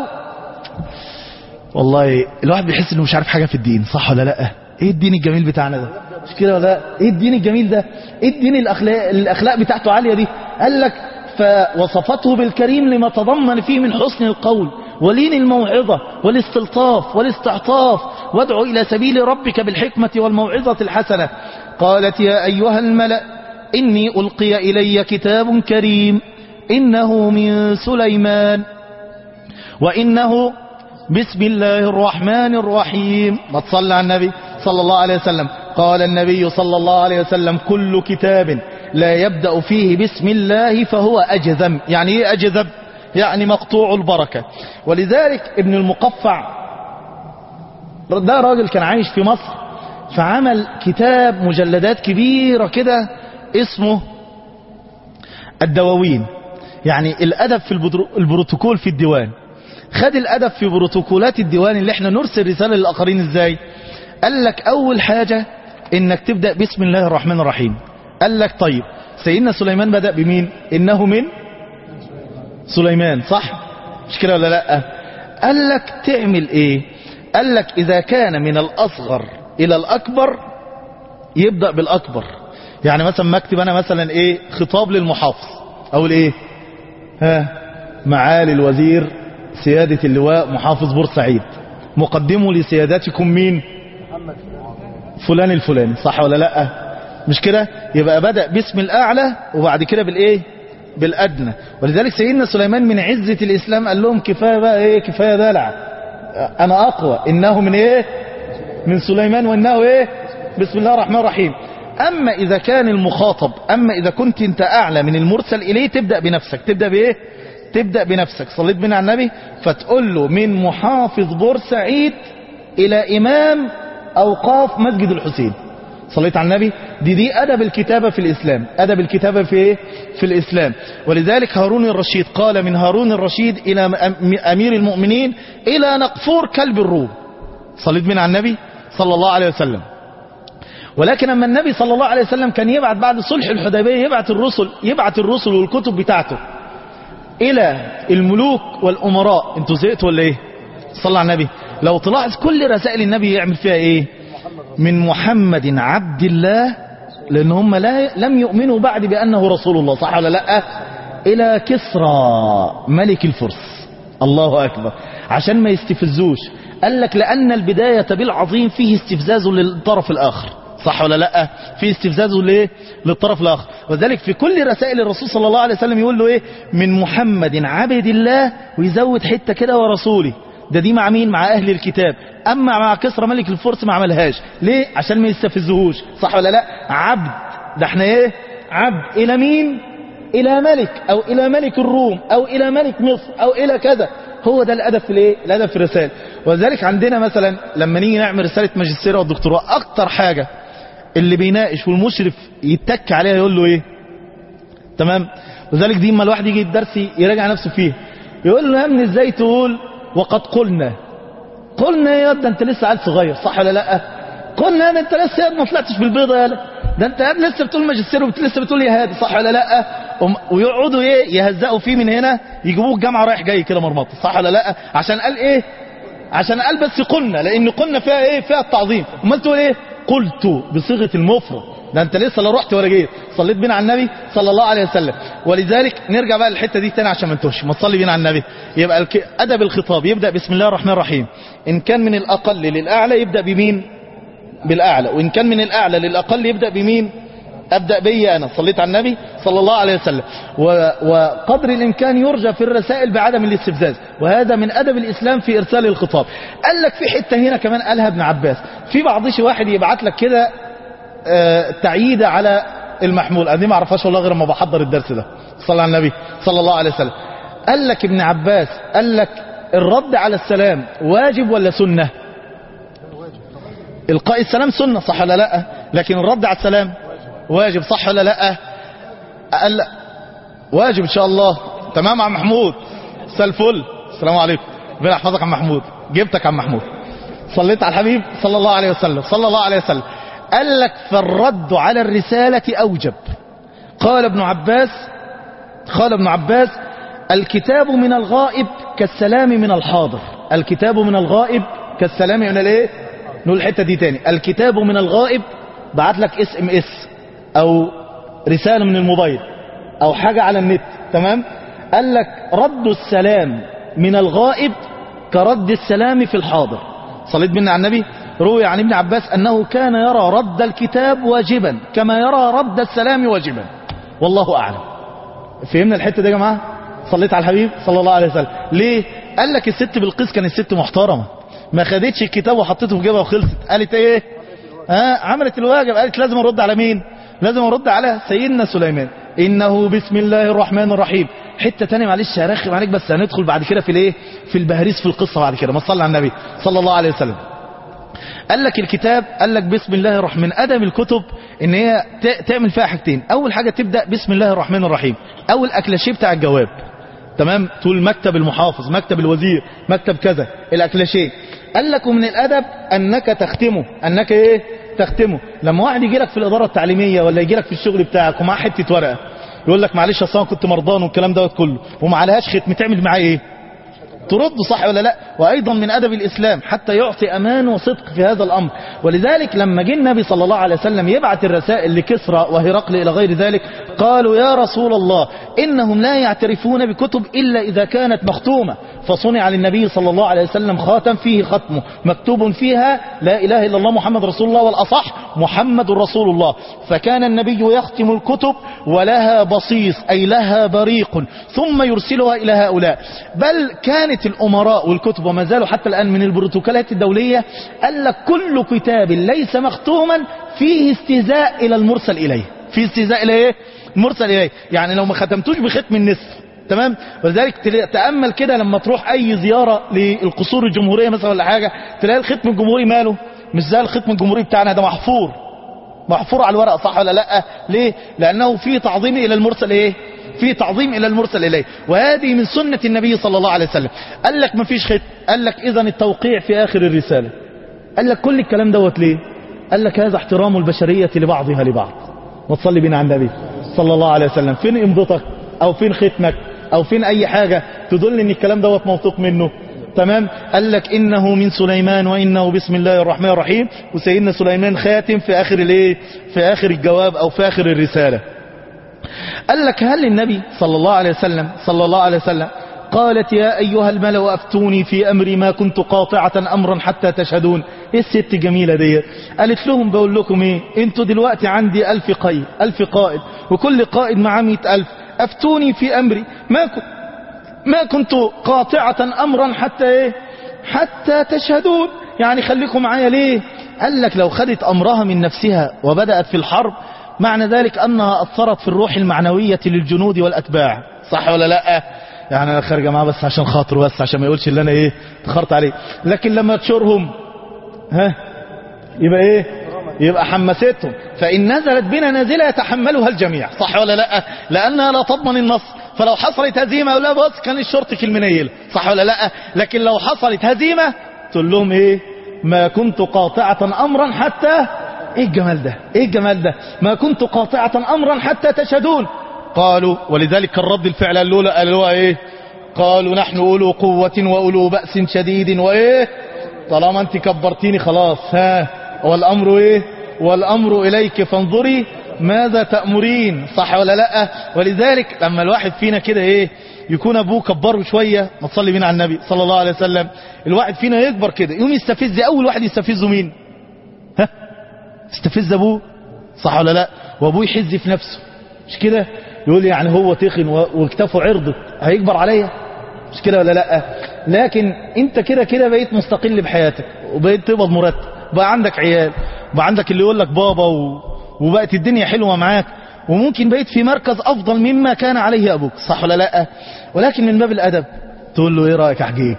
والله الواحد بيحس انه مش عارف حاجة في الدين صح ولا لا ايه الدين الجميل بتاعنا ده مش كده ولا ايه الدين الجميل ده ايه الدين الاخلاق الاخلاق بتاعته عالية دي قال لك فوصفته بالكريم لما تضمن فيه من حسن القول ولين الموعظة والاستلطاف والاستعطاف وادعو إلى سبيل ربك بالحكمة والموعظة الحسنة قالت يا أيها الملأ إني ألقي إلي كتاب كريم إنه من سليمان وإنه بسم الله الرحمن الرحيم ما تصلى على النبي صلى الله عليه وسلم قال النبي صلى الله عليه وسلم كل كتاب لا يبدأ فيه بسم الله فهو أجذم يعني ايه أجذب يعني مقطوع البركة ولذلك ابن المقفع ده راجل كان عايش في مصر فعمل كتاب مجلدات كبيرة كده اسمه الدواوين يعني الأدب في البروتوكول في الديوان خد الأدب في بروتوكولات الديوان اللي احنا نرسل رسالة للآخرين ازاي قال لك أول حاجة انك تبدأ بسم الله الرحمن الرحيم قال لك طيب سيدنا سليمان بدأ بمين إنه من سليمان صح مش كده ولا لا قال لك تعمل ايه قال لك إذا كان من الأصغر إلى الأكبر يبدأ بالأكبر يعني مثلا ما اكتب أنا مثلا إيه خطاب للمحافظ أقول إيه ها معالي الوزير سيادة اللواء محافظ بورسعيد مقدمه لسيادتكم مين فلان الفلاني صح ولا لا مش كده يبقى بدأ باسم الأعلى وبعد كده بالإيه بالأدنى ولذلك سيدنا سليمان من عزة الإسلام قال لهم كفاية بقى إيه كفاية دلع أنا أقوى إنه من إيه من سليمان وإنه إيه بسم الله الرحمن الرحيم أما إذا كان المخاطب أما إذا كنت أنت أعلى من المرسل إليه تبدأ بنفسك تبدأ بإيه تبدأ بنفسك صليت بنا على النبي فتقول له من محافظ بورسعيد إلى إمام أوقاف مسجد الحسين صليت على النبي دي دي أدب الكتابة في الإسلام أدب الكتابة في إيه؟ في الإسلام ولذلك هارون الرشيد قال من هارون الرشيد إلى أم- أمير المؤمنين إلى نقفور كلب الروم صليت من على النبي صلى الله عليه وسلم ولكن اما النبي صلى الله عليه وسلم كان يبعت بعد صلح الحديبيه يبعت الرسل يبعت الرسل والكتب بتاعته الى الملوك والامراء انتوا زهقتوا ولا ايه صلى على النبي لو تلاحظ كل رسائل النبي يعمل فيها ايه من محمد عبد الله لان هم لا لم يؤمنوا بعد بانه رسول الله صح ولا لا الى كسرى ملك الفرس الله اكبر عشان ما يستفزوش قال لك لان البدايه بالعظيم فيه استفزاز للطرف الاخر صح ولا لا في استفزاز ليه للطرف الاخر وذلك في كل رسائل الرسول صلى الله عليه وسلم يقول له ايه من محمد عبد الله ويزود حته كده ورسوله ده دي مع مين مع اهل الكتاب اما مع كسرى ملك الفرس ما عملهاش ليه عشان ما يستفزهوش صح ولا لا عبد ده احنا ايه عبد الى مين الى ملك او الى ملك الروم او الى ملك مصر او الى كذا هو ده الادب في الايه الادب في الرسائل وذلك عندنا مثلا لما نيجي نعمل رساله ماجستير والدكتوراه اكتر حاجه اللي بيناقش والمشرف يتك عليها يقول له ايه تمام وذلك دي اما الواحد يجي الدرس يراجع نفسه فيه يقول له يا ابني ازاي تقول وقد قلنا قلنا يا ده انت لسه عيل صغير صح ولا لا قلنا ده انت لسه يا ابني ما طلعتش بالبيضه يالا ده انت يا ابني لسه بتقول ماجستير ولسه بتقول يا هادي صح ولا لا وم- ويقعدوا ايه يهزقوا فيه من هنا يجيبوه الجامعه رايح جاي كده مرمط صح ولا لا عشان قال ايه عشان قال بس قلنا لان قلنا فيها ايه فيها التعظيم امال تقول ايه قلت بصيغه المفرد ده انت لسه لا رحت ولا جيت صليت بينا على النبي صلى الله عليه وسلم ولذلك نرجع بقى للحته دي تاني عشان ما نتوهش ما تصلي بينا على النبي يبقى الك- ادب الخطاب يبدا بسم الله الرحمن الرحيم ان كان من الاقل للاعلى يبدا بمين بالاعلى وان كان من الاعلى للاقل يبدا بمين ابدا بي انا صليت على النبي صلى الله عليه وسلم و- وقدر الامكان يرجى في الرسائل بعدم الاستفزاز وهذا من ادب الاسلام في ارسال الخطاب قال لك في حته هنا كمان قالها ابن عباس في بعضش واحد يبعت لك كده آه، تعييده على المحمول انا دي ما اعرفهاش والله غير لما بحضر الدرس ده صلى على النبي صلى الله عليه وسلم قال لك ابن عباس قال لك الرد على السلام واجب ولا سنه القاء السلام سنه صح ولا لا لكن الرد على السلام واجب صح ولا لا قال لا. واجب ان شاء الله تمام يا عم محمود مساء الفل السلام عليكم ربنا يحفظك يا عم محمود جبتك يا عم محمود صليت على الحبيب صلى الله عليه وسلم صلى الله عليه وسلم قال لك فالرد على الرسالة أوجب قال ابن عباس قال ابن عباس الكتاب من الغائب كالسلام من الحاضر الكتاب من الغائب كالسلام من الايه نقول الحته دي تاني الكتاب من الغائب بعت لك اس ام اس او رساله من الموبايل او حاجه على النت تمام قال لك رد السلام من الغائب كرد السلام في الحاضر صليت بنا على النبي روي عن ابن عباس انه كان يرى رد الكتاب واجبا كما يرى رد السلام واجبا والله اعلم فهمنا الحته دي يا جماعه صليت على الحبيب صلى الله عليه وسلم ليه قال لك الست بالقيس كانت ست محترمه ما خدتش الكتاب وحطيته في جيبها وخلصت قالت ايه ها عملت الواجب قالت لازم ارد على مين لازم ارد على سيدنا سليمان انه بسم الله الرحمن الرحيم حته تانية معلش هرخم عليك بس هندخل بعد كده في الايه في البهريس في القصه بعد كده ما تصلي على النبي صلى الله عليه وسلم قال لك الكتاب قال لك بسم الله الرحمن ادم الكتب ان هي ت- تعمل فيها حاجتين اول حاجه تبدا بسم الله الرحمن الرحيم اول اكلاشيه بتاع الجواب تمام تقول مكتب المحافظ مكتب الوزير مكتب كذا الاكلاشيه قال لك ومن الادب انك تختمه انك ايه تختمه لما واحد يجي لك في الاداره التعليميه ولا يجي لك في الشغل بتاعك ومعاه حته ورقه يقول لك معلش اصل انا كنت مرضان والكلام دوت كله وما عليهاش ختم تعمل معاه ايه ترد صح ولا لا وايضا من ادب الاسلام حتى يعطي امان وصدق في هذا الامر ولذلك لما جه النبي صلى الله عليه وسلم يبعث الرسائل لكسرى وهرقل الى غير ذلك قالوا يا رسول الله انهم لا يعترفون بكتب الا اذا كانت مختومه فصنع للنبي صلى الله عليه وسلم خاتم فيه ختمه مكتوب فيها لا اله الا الله محمد رسول الله والاصح محمد رسول الله فكان النبي يختم الكتب ولها بصيص اي لها بريق ثم يرسلها الى هؤلاء بل كانت الامراء والكتب وما زالوا حتى الان من البروتوكولات الدوليه قال لك كل كتاب ليس مختوما فيه استهزاء الى المرسل اليه فيه استهزاء الى ايه المرسل اليه يعني لو ما ختمتوش بختم النصف تمام ولذلك تل- تامل كده لما تروح اي زياره للقصور الجمهوريه مثلا ولا حاجه تلاقي الختم الجمهوري ماله مش زي الختم الجمهوري بتاعنا ده محفور محفور على الورق صح ولا لا ليه لانه في تعظيم الى المرسل ايه في تعظيم الى المرسل اليه وهذه من سنة النبي صلى الله عليه وسلم قال لك ما فيش ختم قال لك اذا التوقيع في اخر الرسالة قال لك كل الكلام دوت ليه قال لك هذا احترام البشرية لبعضها لبعض وتصلي بنا على النبي صلى الله عليه وسلم فين امضتك او فين ختمك او فين اي حاجة تدل ان الكلام دوت موثوق منه تمام قال لك انه من سليمان وانه بسم الله الرحمن الرحيم وسيدنا سليمان خاتم في اخر الايه في اخر الجواب او في اخر الرسالة قال لك هل النبي صلى الله عليه وسلم صلى الله عليه وسلم قالت يا أيها الملأ أفتوني في أمري ما كنت قاطعة أمرا حتى تشهدون إيه الست جميلة دي قالت لهم بقول لكم إيه انتوا دلوقتي عندي ألف قيد ألف قائد وكل قائد معاه مئة ألف أفتوني في أمري ما كنت ما كنت قاطعة أمرا حتى إيه حتى تشهدون يعني خليكم معايا ليه قال لك لو خدت أمرها من نفسها وبدأت في الحرب معنى ذلك أنها أثرت في الروح المعنوية للجنود والأتباع صح ولا لا يعني أنا خارجة معاه بس عشان خاطره بس عشان ما يقولش اللي أنا إيه تخرت عليه لكن لما تشورهم ها يبقى إيه يبقى حمستهم فإن نزلت بنا نازلة يتحملها الجميع صح ولا لا لأنها لا تضمن النصر فلو حصلت هزيمة ولا بص كان الشرطك المنيل صح ولا لا لكن لو حصلت هزيمة تقول لهم ايه ما كنت قاطعة امرا حتى ايه الجمال ده ايه الجمال ده ما كنت قاطعة امرا حتى تشهدون قالوا ولذلك الرد الفعل الاولى قالوا ايه قالوا نحن اولو قوة واولو بأس شديد وايه طالما انت كبرتيني خلاص ها والامر ايه والامر اليك فانظري ماذا تأمرين صح ولا لا ولذلك لما الواحد فينا كده ايه يكون ابوه كبره شوية ما تصلي بينا على النبي صلى الله عليه وسلم الواحد فينا يكبر كده يوم يستفز اول واحد يستفزه مين ها يستفز ابوه صح ولا لا وابوه يحز في نفسه مش كده يقول يعني هو تخن واكتفه عرضه هيكبر عليا مش كده ولا لا لكن انت كده كده بقيت مستقل بحياتك وبقيت تقبض مرتب بقى عندك عيال بقى عندك اللي يقول لك بابا و... وبقت الدنيا حلوة معاك وممكن بقيت في مركز أفضل مما كان عليه أبوك صح ولا لا ولكن من باب الأدب تقول له إيه رأيك يا حجيك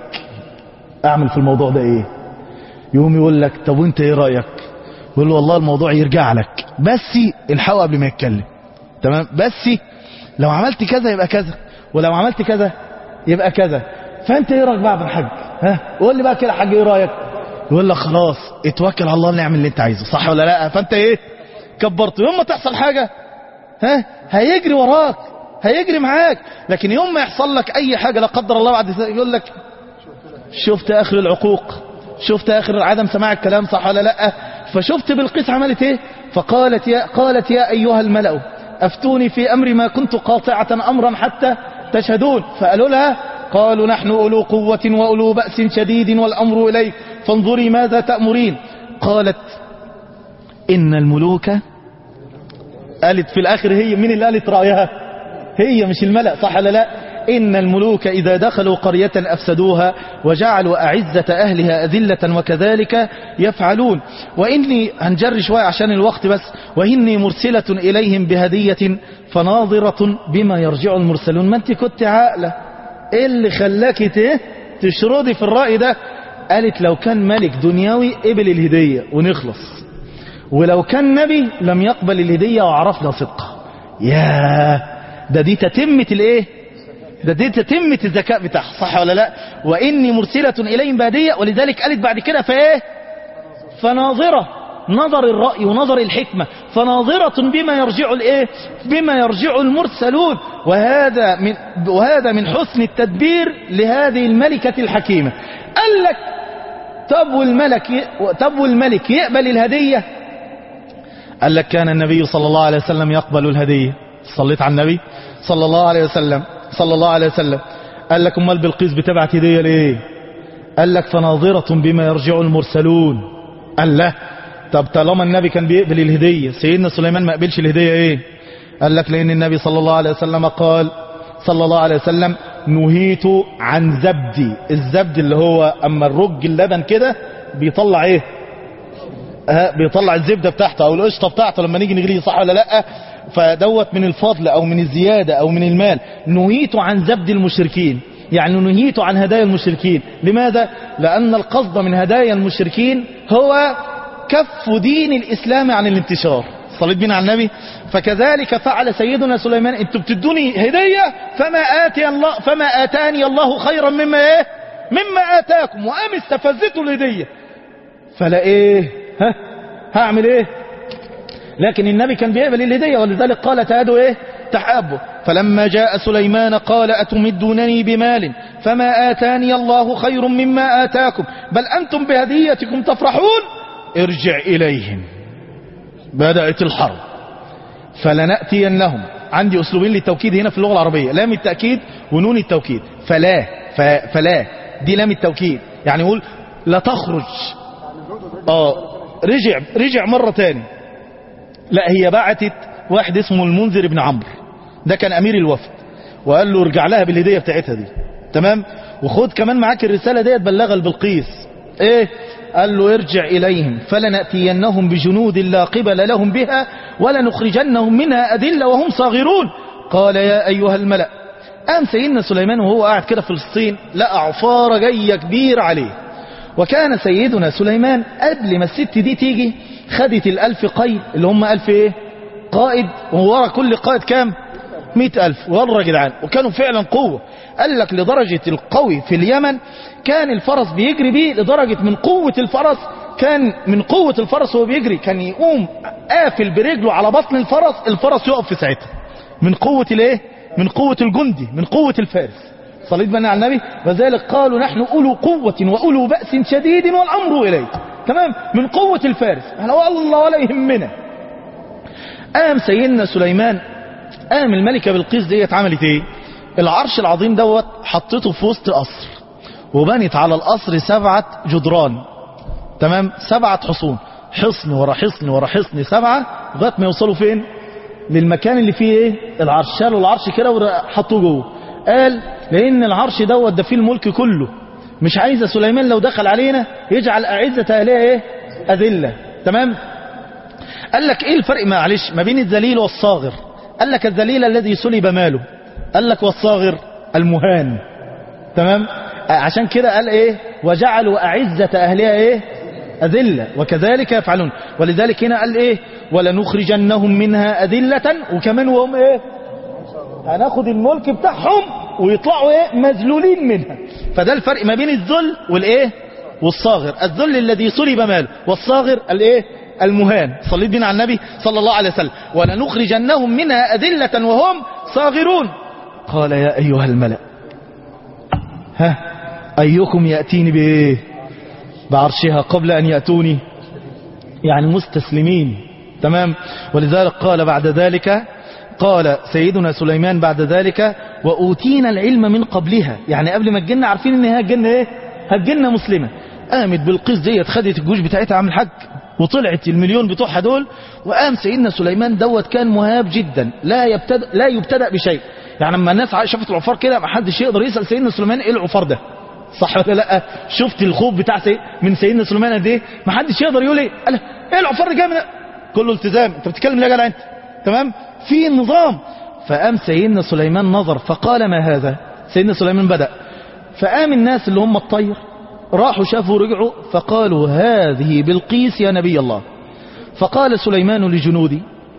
أعمل في الموضوع ده إيه يقوم يقول لك طب وانت إيه رأيك يقول له والله الموضوع يرجع لك بس الحقه قبل ما يتكلم تمام بس لو عملت كذا يبقى كذا ولو عملت كذا يبقى كذا فانت ايه رايك بقى يا ابن الحاج ها قول لي بقى كده يا حاج ايه رايك يقول لك خلاص اتوكل على الله نعمل اللي انت عايزه صح ولا لا فانت ايه كبرته يوم ما تحصل حاجة ها هيجري وراك هيجري معاك لكن يوم ما يحصل لك اي حاجة لا قدر الله بعد يقول لك شفت اخر العقوق شفت اخر عدم سماع الكلام صح ولا لا فشفت بالقيس عملت ايه فقالت يا قالت يا ايها الملأ افتوني في امر ما كنت قاطعة امرا حتى تشهدون فقالوا لها قالوا نحن اولو قوة واولو بأس شديد والامر اليك فانظري ماذا تأمرين قالت إن الملوك قالت في الآخر هي مين اللي قالت رأيها هي مش الملأ صح ولا لا إن الملوك إذا دخلوا قرية أفسدوها وجعلوا أعزة أهلها أذلة وكذلك يفعلون وإني هنجر شوية عشان الوقت بس وإني مرسلة إليهم بهدية فناظرة بما يرجع المرسلون ما أنت كنت عاقلة إيه اللي خلاك تشردي في الرأي ده قالت لو كان ملك دنيوي قبل الهدية ونخلص ولو كان نبي لم يقبل الهدية وعرفنا صدقه يا ده دي تتمة الايه ده دي تتمة الذكاء بتاعها صح ولا لا واني مرسلة اليهم بهدية ولذلك قالت بعد كده فايه فناظرة نظر الرأي ونظر الحكمة فناظرة بما يرجع الايه بما يرجع المرسلون وهذا من وهذا من حسن التدبير لهذه الملكة الحكيمة قال لك طب والملك طب والملك يقبل الهدية قال لك كان النبي صلى الله عليه وسلم يقبل الهدية صليت على النبي صلى الله عليه وسلم صلى الله عليه وسلم قال لك امال بالقيس بتبعت هدية ليه قال لك فناظرة بما يرجع المرسلون قال لا طب طالما النبي كان بيقبل الهدية سيدنا سليمان ما قبلش الهدية ايه قال لك لان النبي صلى الله عليه وسلم قال صلى الله عليه وسلم نهيت عن زبدي الزبد اللي هو اما الرج اللبن كده بيطلع ايه ها بيطلع الزبده بتاعته او القشطه بتاعته لما نيجي نغليه صح ولا لا فدوت من الفضل او من الزياده او من المال نهيت عن زبد المشركين يعني نهيت عن هدايا المشركين لماذا لان القصد من هدايا المشركين هو كف دين الاسلام عن الانتشار صليت بنا على النبي فكذلك فعل سيدنا سليمان انتوا بتدوني هدية فما آتي الله فما آتاني الله خيرا مما ايه مما آتاكم وقام استفزته الهدية فلا ايه ها هعمل ايه لكن النبي كان بيقبل الهدية ولذلك قال تهادوا ايه تحابه فلما جاء سليمان قال أتمدونني بمال فما آتاني الله خير مما آتاكم بل أنتم بهديتكم تفرحون ارجع إليهم بدأت الحرب فلنأتينهم عندي أسلوبين للتوكيد هنا في اللغة العربية لام التأكيد ونون التوكيد فلا ف... فلا دي لام التوكيد يعني يقول لا تخرج اه رجع رجع مرة تاني لا هي بعتت واحد اسمه المنذر بن عمرو ده كان امير الوفد وقال له ارجع لها بالهديه بتاعتها دي تمام وخد كمان معاك الرساله ديت بلغها البلقيس ايه قال له ارجع اليهم فلناتينهم بجنود لا قبل لهم بها ولنخرجنهم منها ادله وهم صاغرون قال يا ايها الملا قام سيدنا سليمان وهو قاعد كده في فلسطين لقى عفاره جايه كبير عليه وكان سيدنا سليمان قبل ما الست دي تيجي خدت الألف قيد اللي هم ألف ايه قائد وورا كل قائد كام مئة ألف والله يا جدعان وكانوا فعلا قوة قال لك لدرجة القوي في اليمن كان الفرس بيجري بيه لدرجة من قوة الفرس كان من قوة الفرس وهو بيجري كان يقوم قافل برجله على بطن الفرس الفرس يقف في ساعتها من قوة الايه من قوة الجندي من قوة الفارس صليت بنا على النبي وذلك قالوا نحن أولو قوة وأولو بأس شديد والأمر إليه تمام من قوة الفارس احنا والله ولا يهمنا قام سيدنا سليمان قام الملكة بالقيس ديت عملت ايه العرش العظيم دوت حطيته في وسط قصر وبنت على القصر سبعة جدران تمام سبعة حصون حصن ورا حصن ورا حصن سبعة لغاية ما يوصلوا فين للمكان اللي فيه ايه العرش شالوا العرش كده وحطوه جوه قال لان العرش دوت ده فيه الملك كله مش عايزة سليمان لو دخل علينا يجعل أعزة أهلها ايه أذلة تمام قال لك ايه الفرق معلش ما بين الذليل والصاغر قال لك الذليل الذي سلب ماله قال لك والصاغر المهان تمام عشان كده قال ايه وجعلوا أعزة أهلها ايه أذلة وكذلك يفعلون ولذلك هنا قال ايه ولنخرجنهم منها أذلة وكمان وهم ايه هناخد الملك بتاعهم ويطلعوا ايه مذلولين منها فده الفرق ما بين الذل والايه والصاغر الذل الذي صلب ماله والصاغر الايه المهان صليت بنا على النبي صلى الله عليه وسلم ولنخرجنهم منها أذلة وهم صاغرون قال يا أيها الملأ ها أيكم يأتيني بإيه بعرشها قبل أن يأتوني يعني مستسلمين تمام ولذلك قال بعد ذلك قال سيدنا سليمان بعد ذلك وأوتينا العلم من قبلها يعني قبل ما الجنة عارفين ان هي الجنة ايه الجنة مسلمة قامت بالقيس ديت خدت الجيوش بتاعتها عامل حج وطلعت المليون بتوعها دول وقام سيدنا سليمان دوت كان مهاب جدا لا يبتدأ لا يبتدأ بشيء يعني لما الناس شافت العفار كده ما حدش يقدر يسأل سيدنا سليمان ايه العفار ده صح ولا لا شفت الخوف بتاع سي... من سيدنا سليمان قد ايه ما حدش يقدر يقول ايه قال ايه العفار اللي جاي من كله التزام انت بتتكلم ليه يا جدع انت تمام في نظام فقام سيدنا سليمان نظر فقال ما هذا سيدنا سليمان بدأ فقام الناس اللي هم الطير راحوا شافوا رجعوا فقالوا هذه بالقيس يا نبي الله فقال سليمان لجنودي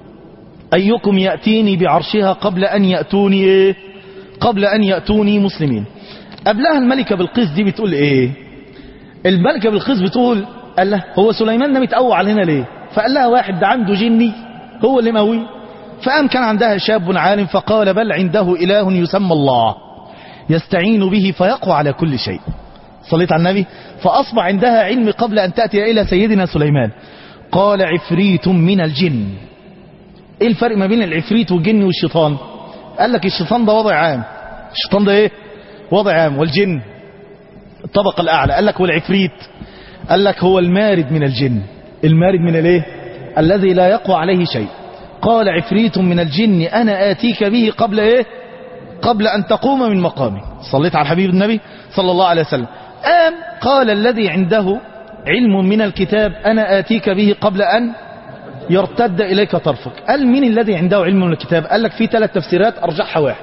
أيكم يأتيني بعرشها قبل أن يأتوني إيه؟ قبل أن يأتوني مسلمين قبلها الملكة بالقيس دي بتقول إيه الملكة بالقيس بتقول قال له هو سليمان ده متقوى علينا ليه فقال لها واحد ده عنده جني هو اللي مقوي فقام كان عندها شاب عالم فقال بل عنده إله يسمى الله يستعين به فيقوى على كل شيء صليت على النبي فأصبح عندها علم قبل أن تأتي إلى سيدنا سليمان قال عفريت من الجن ايه الفرق ما بين العفريت والجن والشيطان قال لك الشيطان ده وضع عام الشيطان ده ايه وضع عام والجن الطبقة الأعلى قال لك والعفريت قال لك هو المارد من الجن المارد من الايه الذي لا يقوى عليه شيء قال عفريت من الجن أنا آتيك به قبل إيه قبل أن تقوم من مقامي صليت على حبيب النبي صلى الله عليه وسلم آم قال الذي عنده علم من الكتاب أنا آتيك به قبل أن يرتد إليك طرفك قال مين الذي عنده علم من الكتاب قال لك في ثلاث تفسيرات أرجحها واحد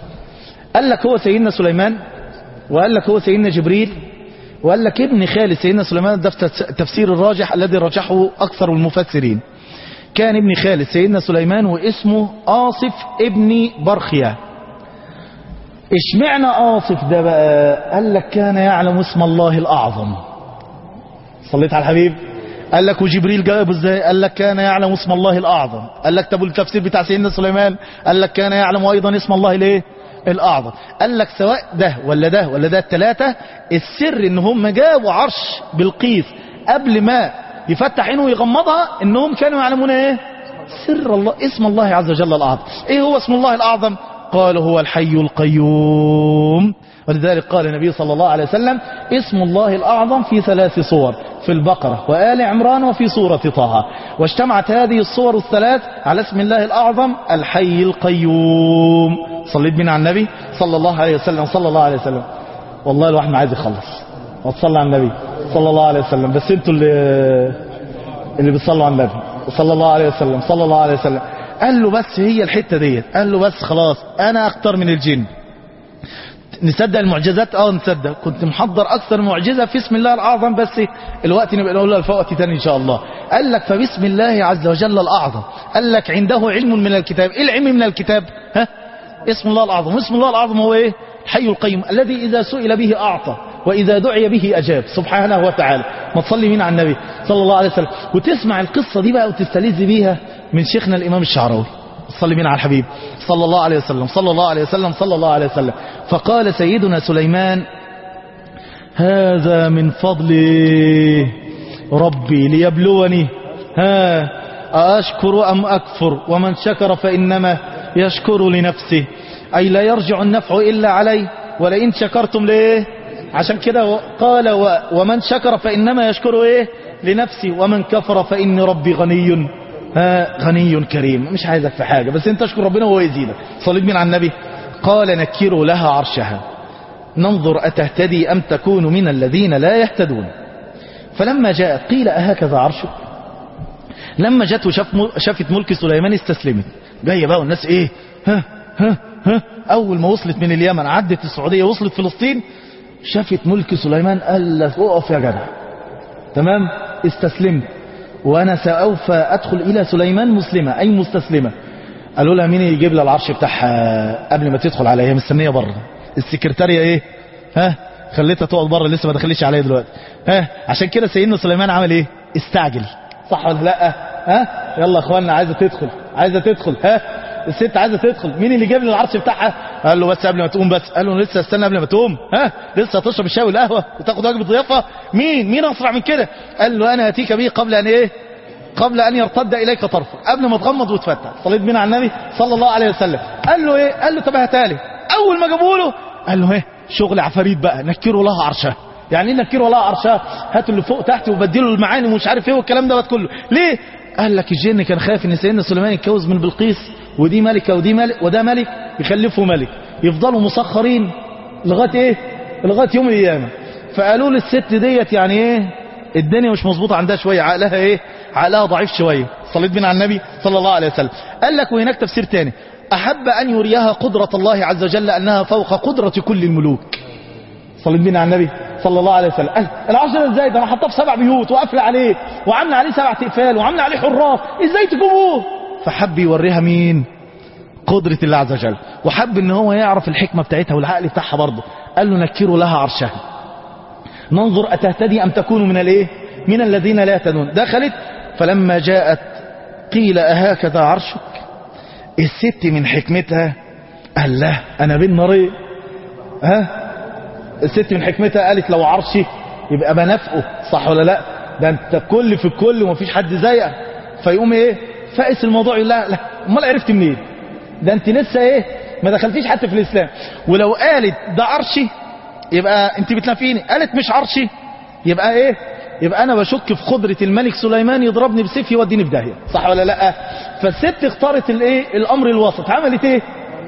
قال لك هو سيدنا سليمان وقال لك هو سيدنا جبريل وقال لك ابن خالد سيدنا سليمان ده التفسير الراجح الذي رجحه أكثر المفسرين كان ابن خالد سيدنا سليمان واسمه آصف ابن برخيا اشمعنى آصف ده بقى قال لك كان يعلم اسم الله الأعظم صليت على الحبيب قال لك وجبريل جاوبه ازاي قال لك كان يعلم اسم الله الأعظم قال لك طب التفسير بتاع سيدنا سليمان قال لك كان يعلم أيضا اسم الله الايه الأعظم قال لك سواء ده ولا ده ولا ده الثلاثة السر ان هم جابوا عرش بالقيس قبل ما يفتح عينه ويغمضها انهم كانوا يعلمون ايه سر الله اسم الله عز وجل الأعظم ايه هو اسم الله الأعظم قال هو الحي القيوم ولذلك قال النبي صلى الله عليه وسلم اسم الله الأعظم في ثلاث صور في البقرة وآل عمران وفي سورة طه واجتمعت هذه الصور الثلاث على اسم الله الأعظم الحي القيوم صليت بنا على النبي صلى الله عليه وسلم صلى الله عليه وسلم والله الواحد ما عايز يخلص وتصلى على النبي صلى الله عليه وسلم بس انتوا اللي اللي بتصلوا على النبي صلى الله عليه وسلم صلى الله عليه وسلم قال له بس هي الحتة ديت قال له بس خلاص انا اكتر من الجن نصدق المعجزات اه نصدق كنت محضر اكثر معجزة في اسم الله الاعظم بس الوقت نبقى نقولها في وقت تاني ان شاء الله قال لك فباسم الله عز وجل الاعظم قال لك عنده علم من الكتاب ايه العلم من الكتاب ها اسم الله الاعظم اسم الله الاعظم هو ايه الحي القيوم الذي اذا سئل به اعطى واذا دعي به اجاب سبحانه وتعالى ما تصلي مين على النبي صلى الله عليه وسلم وتسمع القصة دي بقى وتستلذ بيها من شيخنا الامام الشعراوي صلي بنا على الحبيب صلى الله عليه وسلم صلى الله عليه وسلم صلى الله عليه وسلم فقال سيدنا سليمان هذا من فضل ربي ليبلوني ها أشكر أم أكفر ومن شكر فإنما يشكر لنفسه أي لا يرجع النفع إلا عليه ولئن شكرتم ليه عشان كده قال و- ومن شكر فإنما يشكر إيه لنفسه ومن كفر فإن ربي غني ها غني كريم مش عايزك في حاجة بس انت اشكر ربنا وهو يزيدك صليت من على النبي قال نكروا لها عرشها ننظر أتهتدي أم تكون من الذين لا يهتدون فلما جاءت قيل أهكذا عرشك لما جت وشاف شافت ملك سليمان استسلمت جايه بقى والناس ايه ها ها ها اول ما وصلت من اليمن عدت السعوديه وصلت فلسطين شافت ملك سليمان قال لها اقف يا جدع تمام استسلمت وانا سوف ادخل الى سليمان مسلمه اي مستسلمه قالوا لها مين يجيب لها العرش بتاعها قبل ما تدخل عليها هي مستنيه بره السكرتاريه ايه ها خليتها تقعد بره لسه ما دخلتش عليها دلوقتي ها عشان كده سيدنا سليمان عمل ايه استعجل صح ولا لا ها يلا يا اخوانا عايزه تدخل عايزه تدخل ها الست عايزه تدخل مين اللي جاب لي العرش بتاعها قال له بس قبل ما تقوم بس قال له لسه استنى قبل ما تقوم ها لسه هتشرب الشاي والقهوه وتاخد وجبه ضيافه مين مين اسرع من كده قال له انا اتيك به قبل ان ايه قبل ان يرتد اليك طرفه قبل ما تغمض وتفتح صليت بينا على النبي صلى الله عليه وسلم قال له ايه قال له طب هاتالي اول ما جابوا له قال له ايه شغل عفاريت بقى نكروا لها عرشها يعني ايه نكروا لها عرشها هاتوا اللي فوق تحت وبدلوا المعاني ومش عارف ايه والكلام دوت كله ليه قال لك الجن كان خايف ان سيدنا سليمان يتجوز من بلقيس ودي ملكه ودي ملك وده ملك يخلفه ملك يفضلوا مسخرين لغايه ايه لغايه يوم القيامه فقالوا للست ديت يعني ايه الدنيا مش مظبوطه عندها شويه عقلها ايه عقلها ضعيف شويه صليت بنا على النبي صلى الله عليه وسلم قال لك وهناك تفسير تاني احب ان يريها قدره الله عز وجل انها فوق قدره كل الملوك صليت بينا على النبي صلى الله عليه وسلم قال العرش ده ازاي ده انا حاطاه في سبع بيوت وقافله عليه وعامله عليه سبع تقفال وعامله عليه حراس ازاي تجيبوه فحب يوريها مين قدرة الله عز وجل وحب ان هو يعرف الحكمة بتاعتها والعقل بتاعها برضه قال له نكروا لها عرشها ننظر أتهتدي أم تكون من الايه من الذين لا يهتدون دخلت فلما جاءت قيل أهكذا عرشك الست من حكمتها قال له أنا بين نارين ها الست من حكمتها قالت لو عرشي يبقى بنفقه صح ولا لا ده انت كل في الكل ومفيش حد زيك فيقوم ايه فائس الموضوع يقول لا لا امال عرفت منين ده انت لسه ايه ما دخلتيش حتى في الاسلام ولو قالت ده عرشي يبقى انت بتنافيني قالت مش عرشي يبقى ايه يبقى انا بشك في قدرة الملك سليمان يضربني بسيف يوديني في داهية صح ولا لا فالست اختارت الايه الامر الوسط عملت ايه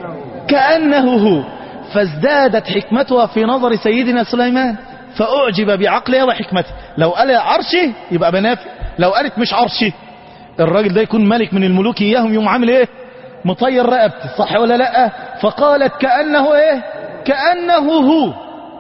كأنه هو فازدادت حكمتها في نظر سيدنا سليمان فأعجب بعقلها وحكمته لو قال عرشي يبقى بنافق لو قالت مش عرشي الراجل ده يكون ملك من الملوك اياهم يوم عامل ايه مطير رقبتي صح ولا لا فقالت كأنه ايه كأنه هو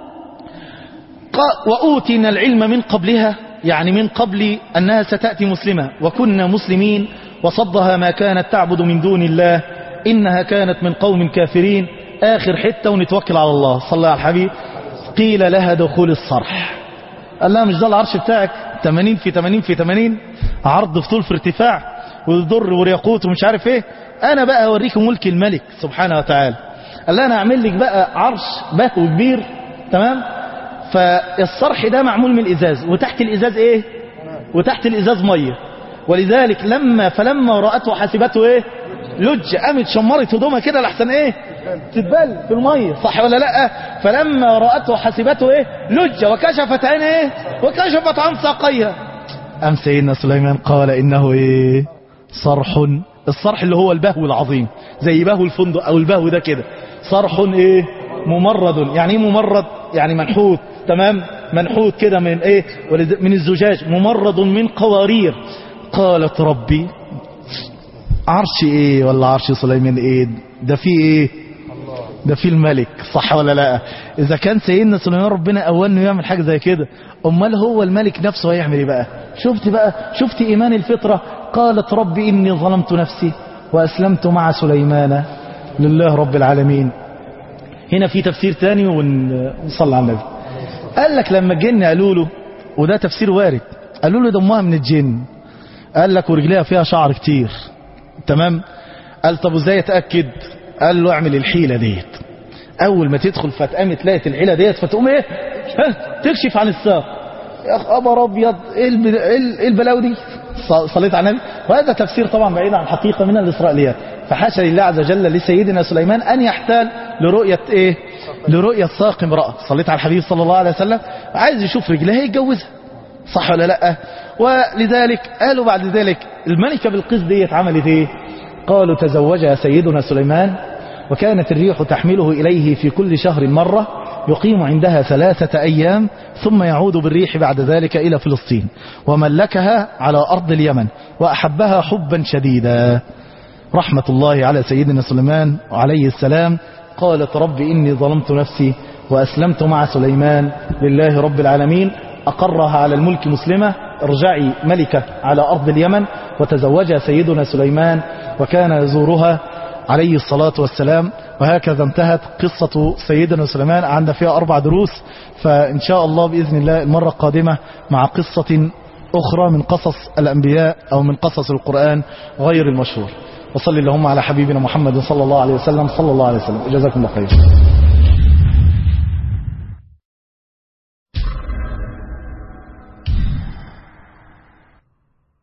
ق- وأوتينا العلم من قبلها يعني من قبل أنها ستأتي مسلمة وكنا مسلمين وصدها ما كانت تعبد من دون الله إنها كانت من قوم كافرين آخر حتة ونتوكل على الله صلى الله على الحبيب قيل لها دخول الصرح قال لها مش ده العرش بتاعك 80 في 80 في 80 عرض في طول في ارتفاع والضر والياقوت ومش عارف ايه انا بقى اوريكم ملك الملك سبحانه وتعالى قال لها انا اعمل لك بقى عرش بهو كبير تمام فالصرح ده معمول من الازاز وتحت الازاز ايه وتحت الازاز ميه ولذلك لما فلما رأته حسبته ايه لج قامت شمرت هدومها كده لحسن ايه تتبل في الميه صح ولا لا فلما رأته حسبته ايه لج وكشفت عين ايه وكشفت عن ساقيها أم سيدنا سليمان قال إنه إيه صرح الصرح اللي هو البهو العظيم زي بهو الفندق أو البهو ده كده صرح إيه ممرد يعني إيه ممرد يعني منحوت تمام منحوت كده من إيه ولذ- من الزجاج ممرد من قوارير قالت ربي عرش إيه ولا عرش سليمان إيه ده فيه إيه ده في الملك صح ولا لا اذا كان سيدنا سليمان ربنا اولنه يعمل حاجه زي كده امال هو الملك نفسه هيعمل ايه بقى شفت بقى شفت ايمان الفطره قالت رب اني ظلمت نفسي واسلمت مع سليمان لله رب العالمين هنا في تفسير تاني ون- ونصلي على النبي قال لك لما الجن قالوا له وده تفسير وارد قالوا له دمها من الجن قال لك ورجليها فيها شعر كتير تمام قال طب ازاي اتاكد قال له اعمل الحيله ديت اول ما تدخل فتقام تلاقي الحيله ديت فتقوم ايه ها تكشف عن الساق يا خبر ابيض ايه الب- إيه ال- إيه البلاوي دي ص- صليت على النبي وهذا تفسير طبعا بعيد عن الحقيقه من الاسرائيليات فحاشا لله عز وجل لسيدنا سليمان ان يحتال لرؤيه ايه لرؤيه ساق امراه صليت على الحبيب صلى الله عليه وسلم عايز يشوف رجلها يتجوزها صح ولا لا ولذلك قالوا بعد ذلك الملكة بالقيس ديت عملت ايه قالوا تزوجها سيدنا سليمان وكانت الريح تحمله إليه في كل شهر مرة يقيم عندها ثلاثة أيام ثم يعود بالريح بعد ذلك إلى فلسطين وملكها على أرض اليمن وأحبها حبا شديدا رحمة الله على سيدنا سليمان عليه السلام قالت رب إني ظلمت نفسي وأسلمت مع سليمان لله رب العالمين أقرها على الملك مسلمة ارجعي ملكة على أرض اليمن وتزوجها سيدنا سليمان وكان يزورها عليه الصلاة والسلام وهكذا انتهت قصة سيدنا سليمان عندنا فيها أربع دروس فإن شاء الله بإذن الله المرة القادمة مع قصة أخرى من قصص الأنبياء أو من قصص القرآن غير المشهور وصلي اللهم على حبيبنا محمد صلى الله عليه وسلم صلى الله عليه وسلم جزاكم الله خير